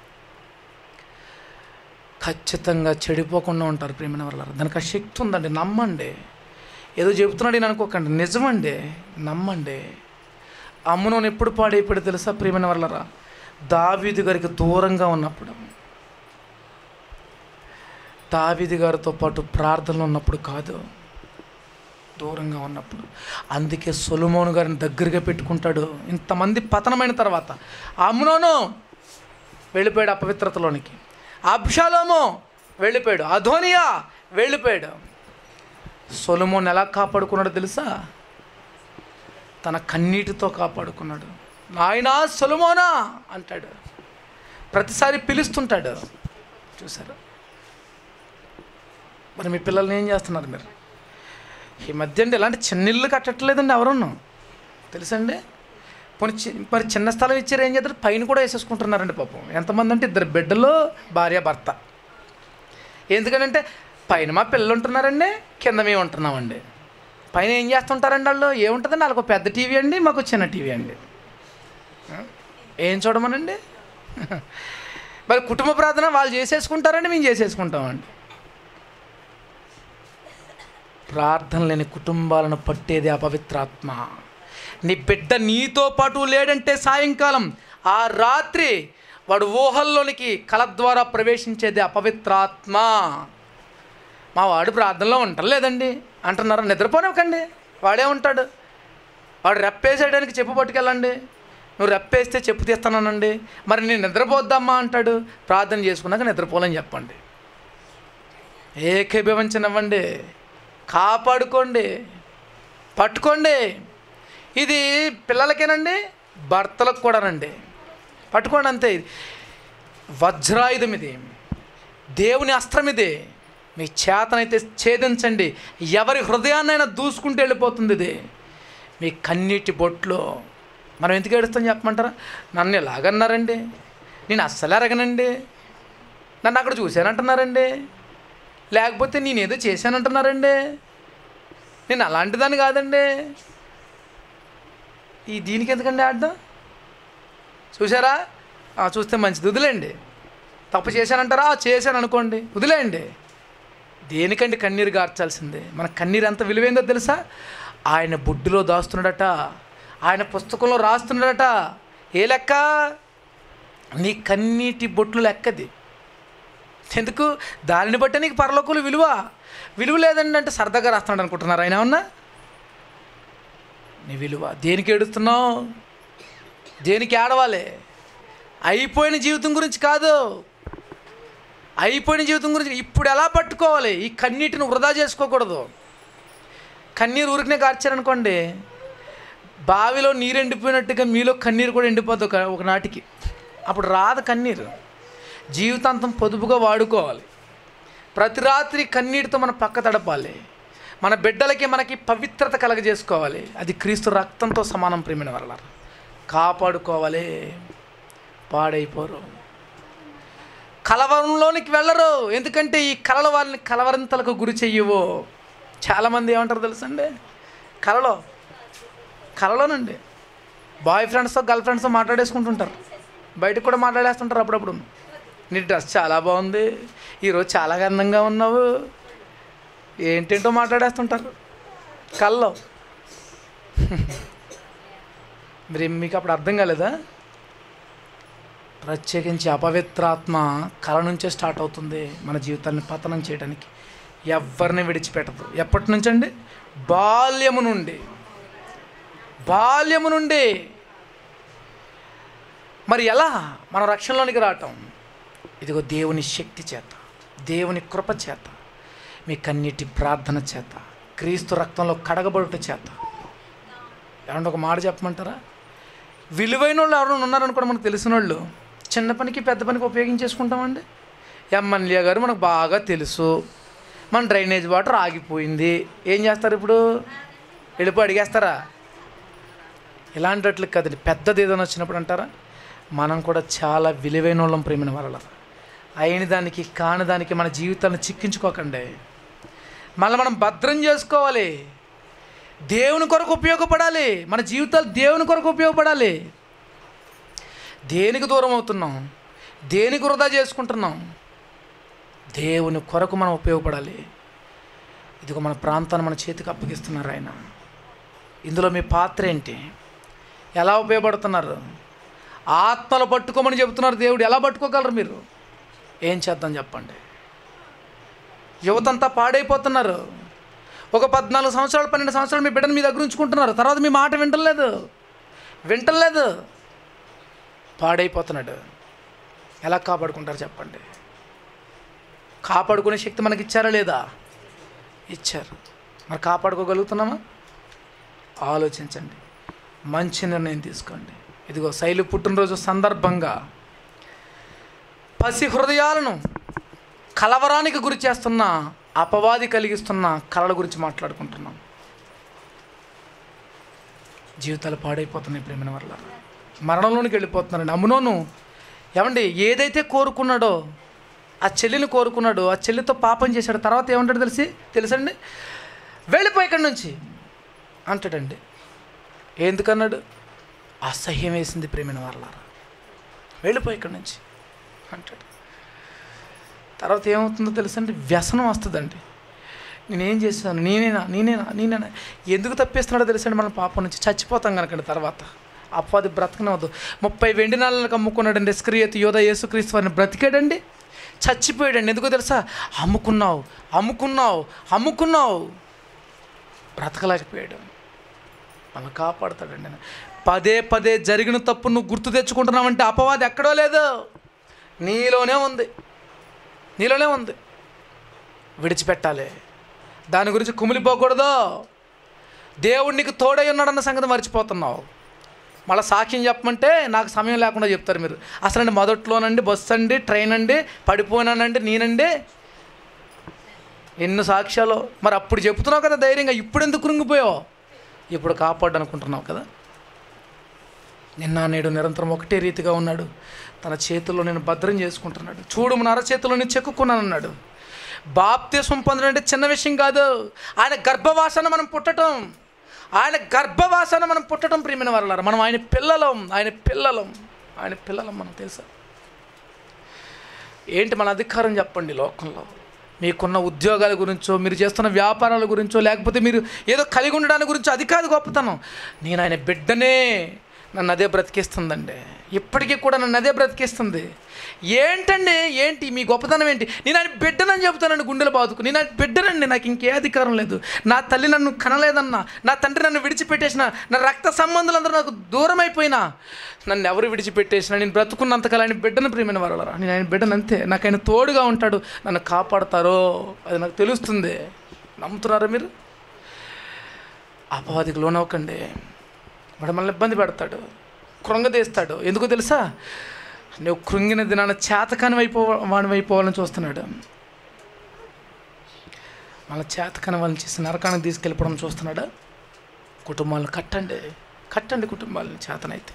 ఖచ్చితంగా చెడిపోకుండా ఉంటారు ప్రేమిన వల్ల దానికి ఆ శక్తి ఉందండి నమ్మండి ఏదో చెబుతున్నాడు నేను అనుకోకండి నిజమండి నమ్మండి అమ్మునోని ఎప్పుడు పాడైపోయాడు తెలుసా ప్రేమిన వల్లరా దావీదు గారికి దూరంగా ఉన్నప్పుడు దావీదు గారితో పాటు ప్రార్థనలు ఉన్నప్పుడు కాదు దూరంగా ఉన్నప్పుడు అందుకే సొలుమోను గారిని దగ్గరగా పెట్టుకుంటాడు ఇంతమంది పతనమైన తర్వాత అమ్మునోను వెళ్ళిపోయాడు అపవిత్రతలోనికి అబ్షాలోము వెళ్ళిపోయాడు అధోనియా వెళ్ళిపోయాడు సొలమోన్ ఎలా కాపాడుకున్నాడో తెలుసా తన కన్నీటితో కాపాడుకున్నాడు నాయనా సొలమోనా అంటాడు ప్రతిసారి పిలుస్తుంటాడు చూసారు మరి మీ పిల్లల్ని ఏం చేస్తున్నారు మీరు ఈ మధ్య అండి ఇలాంటి చిన్న ఇల్లు కట్టట్లేదండి ఎవరున్నాం తెలుసండి పోనీ చి మరి చిన్న స్థలం ఇచ్చారు ఏం చేస్తారు పైన కూడా వేసేసుకుంటున్నారండి పాపం ఎంతమంది అంటే ఇద్దరు బిడ్డలు భార్య భర్త ఎందుకంటే పైన మా పిల్లలు ఉంటున్నారండి కింద మేము ఉంటున్నామండి పైన ఏం చేస్తుంటారండి వాళ్ళు ఏముంటుందండి వాళ్ళకు ఒక పెద్ద టీవీ అండి మాకు చిన్న టీవీ అండి ఆ? ఏం చూడమనండి మరి కుటుంబ ప్రార్థన వాళ్ళు చేసేసుకుంటారండి మేము చేసేసుకుంటామండి ప్రార్థన లేని కుటుంబాలను పట్టేది అపవిత్రాత్మ నీ బిడ్డ నీతో పాటు లేడంటే సాయంకాలం ఆ రాత్రి వాడు ఊహల్లోనికి కల ద్వారా ప్రవేశించేది అపవిత్రాత్మ మా వాడు ప్రార్థనలో ఉంటారు లేదండి అంటున్నారు నిద్రపోనివ్వకండి వాడే ఉంటాడు వాడు రెప్పేసేయడానికి చెప్పు పట్టుకెళ్ళండి నువ్వు రెప్పేస్తే చెప్పు తీస్తానండి మరి నేను నిద్రపోద్దమ్మా అంటాడు ప్రార్థన చేసుకున్నాక నిద్రపోలని చెప్పండి ఏకీభవించనివ్వండి కాపాడుకోండి పట్టుకోండి ఇది పిల్లలకేనండి భర్తలకు కూడానండి పట్టుకోండి అంతే ఇది వజ్రాయుధం ఇది దేవుని అస్త్రం ఇది మీ చేతనైతే ఛేదించండి ఎవరి హృదయాన్నైనా దూసుకుంటూ వెళ్ళిపోతుంది ఇది మీ కన్నీటి బొట్లో మనం ఎందుకు ఏడుస్తాం చెప్పమంటారా నన్ను ఎలాగన్నారండి నేను అస్సలు ఎరగనండి నన్ను అక్కడ చూశానంటున్నారండి లేకపోతే నేనేదో చేశానంటున్నారండి నేను అలాంటి దాన్ని కాదండి ఈ దీనికి ఎందుకండి ఆడడం చూసారా ఆ, చూస్తే మంచిది వదిలేండి తప్పు చేశానంటారా ఆ, చేశాను అనుకోండి వదిలేయండి దేనికండి కన్నీరు గార్చాల్సిందే మన కన్నీరు ఎంత విలువైందో తెలుసా ఆయన బుడ్డిలో దాస్తున్నాడట ఆయన పుస్తకంలో రాస్తున్నాడట ఏ లెక్క నీ కన్నీటి బొట్లు లెక్కది ఎందుకు దానిని బట్టి నీకు పరలోకులు విలువ విలువ లేదండి అంటే సరదాగా రాస్తున్నాడు అనుకుంటున్నారు ఆయన ఏమన్నా నీ విలువ దేనికి ఏడుస్తున్నావు దేనికి ఏడవాలి అయిపోయిన జీవితం గురించి కాదు అయిపోయిన జీవితం గురించి ఇప్పుడు ఎలా పట్టుకోవాలి ఈ కన్నీటిని వృధా చేసుకోకూడదు కన్నీరు ఊరికనే కార్చారనుకోండి బావిలో నీరు ఎండిపోయినట్టుగా మీలో కన్నీరు కూడా ఎండిపోద్ది ఒక ఒకనాటికి అప్పుడు రాదు కన్నీరు జీవితాంతం పొదుపుగా వాడుకోవాలి ప్రతి రాత్రి కన్నీటితో మనం పక్క తడపాలి మన బిడ్డలకి మనకి పవిత్రత కలగజేసుకోవాలి అది క్రీస్తు రక్తంతో సమానం ప్రేమిన వల్ల కాపాడుకోవాలి పాడైపోరు కలవరంలోనికి వెళ్ళరు ఎందుకంటే ఈ కలలు వారిని కలవరంతలకు గురి చెయ్యవు చాలామంది ఏమంటారు తెలుసండి కలలో కలలోనండి బాయ్ ఫ్రెండ్స్తో గర్ల్ ఫ్రెండ్స్తో మాట్లాడేసుకుంటుంటారు బయటకు కూడా మాట్లాడేస్తుంటారు అప్పుడప్పుడు నీ డ్రెస్ చాలా బాగుంది ఈరోజు చాలా అందంగా ఉన్నావు ఏంటేంటో మాట్లాడేస్తుంటారు కల్లో మరి మీకు అప్పుడు అర్థం కాలేదా ప్రత్యేకించి అపవిత్రాత్మ కళ నుంచే స్టార్ట్ అవుతుంది మన జీవితాన్ని పతనం చేయడానికి ఎవరిని విడిచిపెట్టదు ఎప్పటి నుంచి అండి బాల్యము నుండి బాల్యము నుండి మరి ఎలా మన రక్షణలోనికి రావటం ఇదిగో దేవుని శక్తి చేత దేవుని కృప చేత మీ కన్నీటి ప్రార్థన చేత క్రీస్తు రక్తంలో కడగబడుట చేత ఏమంటే ఒక మాట చెప్పమంటారా విలువైన వాళ్ళు ఎవరైనా ఉన్నారనుకోండి మనకు తెలిసిన వాళ్ళు చిన్న పనికి పెద్ద పనికి ఉపయోగించేసుకుంటామండి ఎమ్మెల్యే గారు మనకు బాగా తెలుసు మన డ్రైనేజ్ వాటర్ ఆగిపోయింది ఏం చేస్తారు ఇప్పుడు వెళ్ళిపోయి అడిగేస్తారా ఇలాంటి కదండి పెద్దది ఏదైనా వచ్చినప్పుడు అంటారా మనం కూడా చాలా విలువైన వాళ్ళం ప్రేమిన వాళ్ళ అయిన దానికి కాని దానికి మన జీవితాలను చిక్కించుకోకండి మళ్ళీ మనం భద్రం చేసుకోవాలి దేవుని కొరకు ఉపయోగపడాలి మన జీవితాలు దేవుని కొరకు ఉపయోగపడాలి దేనికి దూరం అవుతున్నాం దేనికి వృధా చేసుకుంటున్నాం దేవుని కొరకు మనం ఉపయోగపడాలి ఇదిగో మన ప్రాంతాన్ని మన చేతికి అప్పగిస్తున్నారు ఆయన ఇందులో మీ పాత్ర ఏంటి ఎలా ఉపయోగపడుతున్నారు ఆత్మలు పట్టుకోమని చెబుతున్నారు దేవుడు ఎలా పట్టుకోగలరు మీరు ఏం చేద్దాం చెప్పండి యువతంతా పాడైపోతున్నారు ఒక పద్నాలుగు సంవత్సరాలు పన్నెండు సంవత్సరాలు మీ బిడ్డను మీ దగ్గర ఉంచుకుంటున్నారు తర్వాత మీ మాట వింటలేదు వింటలేదు పాడైపోతున్నాడు ఎలా కాపాడుకుంటారు చెప్పండి కాపాడుకునే శక్తి మనకి ఇచ్చారా లేదా ఇచ్చారు మరి కాపాడుకోగలుగుతున్నామా ఆలోచించండి మంచి నిర్ణయం తీసుకోండి ఇదిగో శైలి పుట్టినరోజు సందర్భంగా పసి హృదయాలను కలవరానికి గురి చేస్తున్న అపవాది కలిగిస్తున్న కళల గురించి మాట్లాడుకుంటున్నాం జీవితాలు పాడైపోతున్నాయి ప్రేమిన వల్ల మరణంలోనికి వెళ్ళిపోతున్నారండి అమ్మునోను ఏమండి ఏదైతే కోరుకున్నాడో ఆ చెల్లిని కోరుకున్నాడు ఆ చెల్లితో పాపం చేశాడు తర్వాత ఏమంటాడు తెలిసి తెలుసండి వెళ్ళిపోయి ఇక్కడి నుంచి అంటాడండి ఎందుకన్నాడు అసహ్యం వేసింది ప్రేమిన వాళ్ళారా వెళ్ళిపోయి ఇక్కడి నుంచి అంటాడు తర్వాత ఏమవుతుందో తెలుసండి వ్యసనం వస్తుందండి నేనేం చేశాను నేనేనా నేనేనా నేనేనా ఎందుకు తప్పిస్తున్నాడో తెలుసండి మనం పాపం నుంచి చచ్చిపోతాం కనుకండి తర్వాత అపవాది బ్రతకనవద్దు ముప్పై వెండి నాళ్ళకి అమ్ముకున్నాడండి స్క్రియత్ యోధ యేసుక్రీస్తు వారిని బ్రతికాడండి చచ్చిపోయాడండి ఎందుకో తెలుసా అమ్ముకున్నావు అమ్ముకున్నావు అమ్ముకున్నావు బ్రతకలేకపోయాడు మనం కాపాడుతాడండి ఆయన. పదే పదే జరిగిన తప్పు నువ్వు గుర్తు తెచ్చుకుంటున్నావంటే అపవాది ఎక్కడో లేదు నీలోనే ఉంది నీలోనే ఉంది విడిచిపెట్టాలి దాని గురించి కుమిలిపోకూడదు దేవుడు నీకు తోడై ఉన్నాడన్న సంగతి మర్చిపోతున్నావు మళ్ళీ సాక్ష్యం చెప్పమంటే నాకు సమయం లేకుండా చెప్తారు మీరు అసలు మొదట్లోనండి బస్సు అండి ట్రైన్ అండి పడిపోయినానండి నేనండి ఎన్ని సాక్ష్యాలు మరి అప్పుడు చెప్తున్నావు కదా ధైర్యంగా ఇప్పుడు ఎందుకు కృంగిపోయావు ఇప్పుడు కాపాడు అనుకుంటున్నావు కదా నిన్న నేడు నిరంతరం ఒకటే రీతిగా ఉన్నాడు తన చేతుల్లో నేను భద్రం చేసుకుంటున్నాడు చూడు మన అరచేతిలో నేను చెక్కుకున్నానన్నాడు బాప్తీసం పొందడం అంటే చిన్న విషయం కాదు ఆయన గర్భవాసన మనం పుట్టటం ఆయన గర్భవాసన మనం పుట్టడం ప్రియమైన వాళ్ళారు మనం ఆయన పిల్లలం ఆయన పిల్లలం ఆయన పిల్లలం మనం తెలుసా ఏంటి మన అధికారం చెప్పండి లోకంలో మీకున్న ఉద్యోగాల గురించో మీరు చేస్తున్న వ్యాపారాల గురించో లేకపోతే మీరు ఏదో కలిగి ఉండడానికి గురించో అది కాదు గొప్పతనం నేను ఆయన బిడ్డనే నన్ను అదే బ్రతికిస్తుందండి ఇప్పటికీ కూడా నన్ను అదే బ్రతికిస్తుంది ఏంటండి ఏంటి మీ గొప్పతనం ఏంటి నేను ఆయన బిడ్డనని చెబుతానండి గుండెలు బాదుకు నేను ఆయన బిడ్డనండి నాకు ఇంకే అధికారం లేదు నా తల్లి నన్ను కనలేదన్నా నా తండ్రి నన్ను విడిచిపెట్టేసిన నా రక్త సంబంధులందరూ నాకు దూరం అయిపోయినా నన్ను ఎవరు విడిచిపెట్టేసినా నేను బ్రతుకున్నంతకాలం ఆయన బిడ్డను ప్రియమైన వారలరా నేను ఆయన బిడ్డను అంతే నాకు ఆయన తోడుగా ఉంటాడు నన్ను కాపాడతారో అది నాకు తెలుస్తుంది నమ్ముతున్నారా మీరు అపవాదికి లోనవ్వకండి వాడు మనల్ని ఇబ్బంది పెడతాడు కృంగదీస్తాడు ఎందుకో తెలుసా నువ్వు కృంగిన దినాన చేతకాని అయిపో వాడి అయిపోవాలని చూస్తున్నాడు మన చేతకాని వాళ్ళని చేసి నరకానికి తీసుకెళ్ళిపోవడం చూస్తున్నాడు కుటుంబాలను కట్టండి కట్టండి కుటుంబాలను చేతనైతే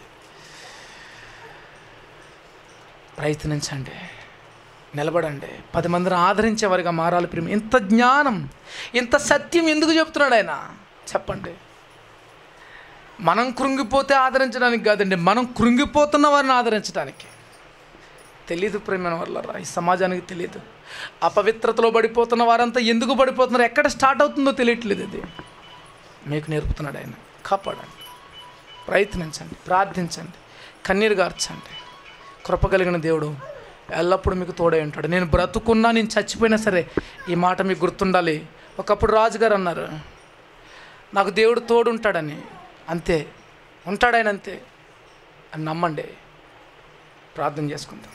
ప్రయత్నించండి నిలబడండి పది మందిని ఆదరించేవారిగా మారాలి ప్రేమ ఇంత జ్ఞానం ఇంత సత్యం ఎందుకు చెప్తున్నాడు ఆయన చెప్పండి మనం కృంగిపోతే ఆదరించడానికి కాదండి మనం కృంగిపోతున్న వారిని ఆదరించడానికి తెలియదు ప్రేమ వల్ల ఈ సమాజానికి తెలియదు అపవిత్రతలో పడిపోతున్న వారంతా ఎందుకు పడిపోతున్నారు ఎక్కడ స్టార్ట్ అవుతుందో తెలియట్లేదు ఇది మీకు నేర్పుతున్నాడు ఆయన కాపాడండి ప్రయత్నించండి ప్రార్థించండి కన్నీరు గార్చండి కృప కలిగిన దేవుడు ఎల్లప్పుడూ మీకు తోడై ఉంటాడు నేను బ్రతుకున్నా నేను చచ్చిపోయినా సరే ఈ మాట మీకు గుర్తుండాలి ఒకప్పుడు రాజుగారు అన్నారు నాకు దేవుడు తోడు ఉంటాడని అంతే ఉంటాడాయన అంతే అని నమ్మండి ప్రార్థన చేసుకుందాం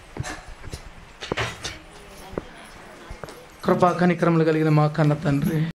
కృపా కనికరములు కలిగిన మా కన్న తండ్రి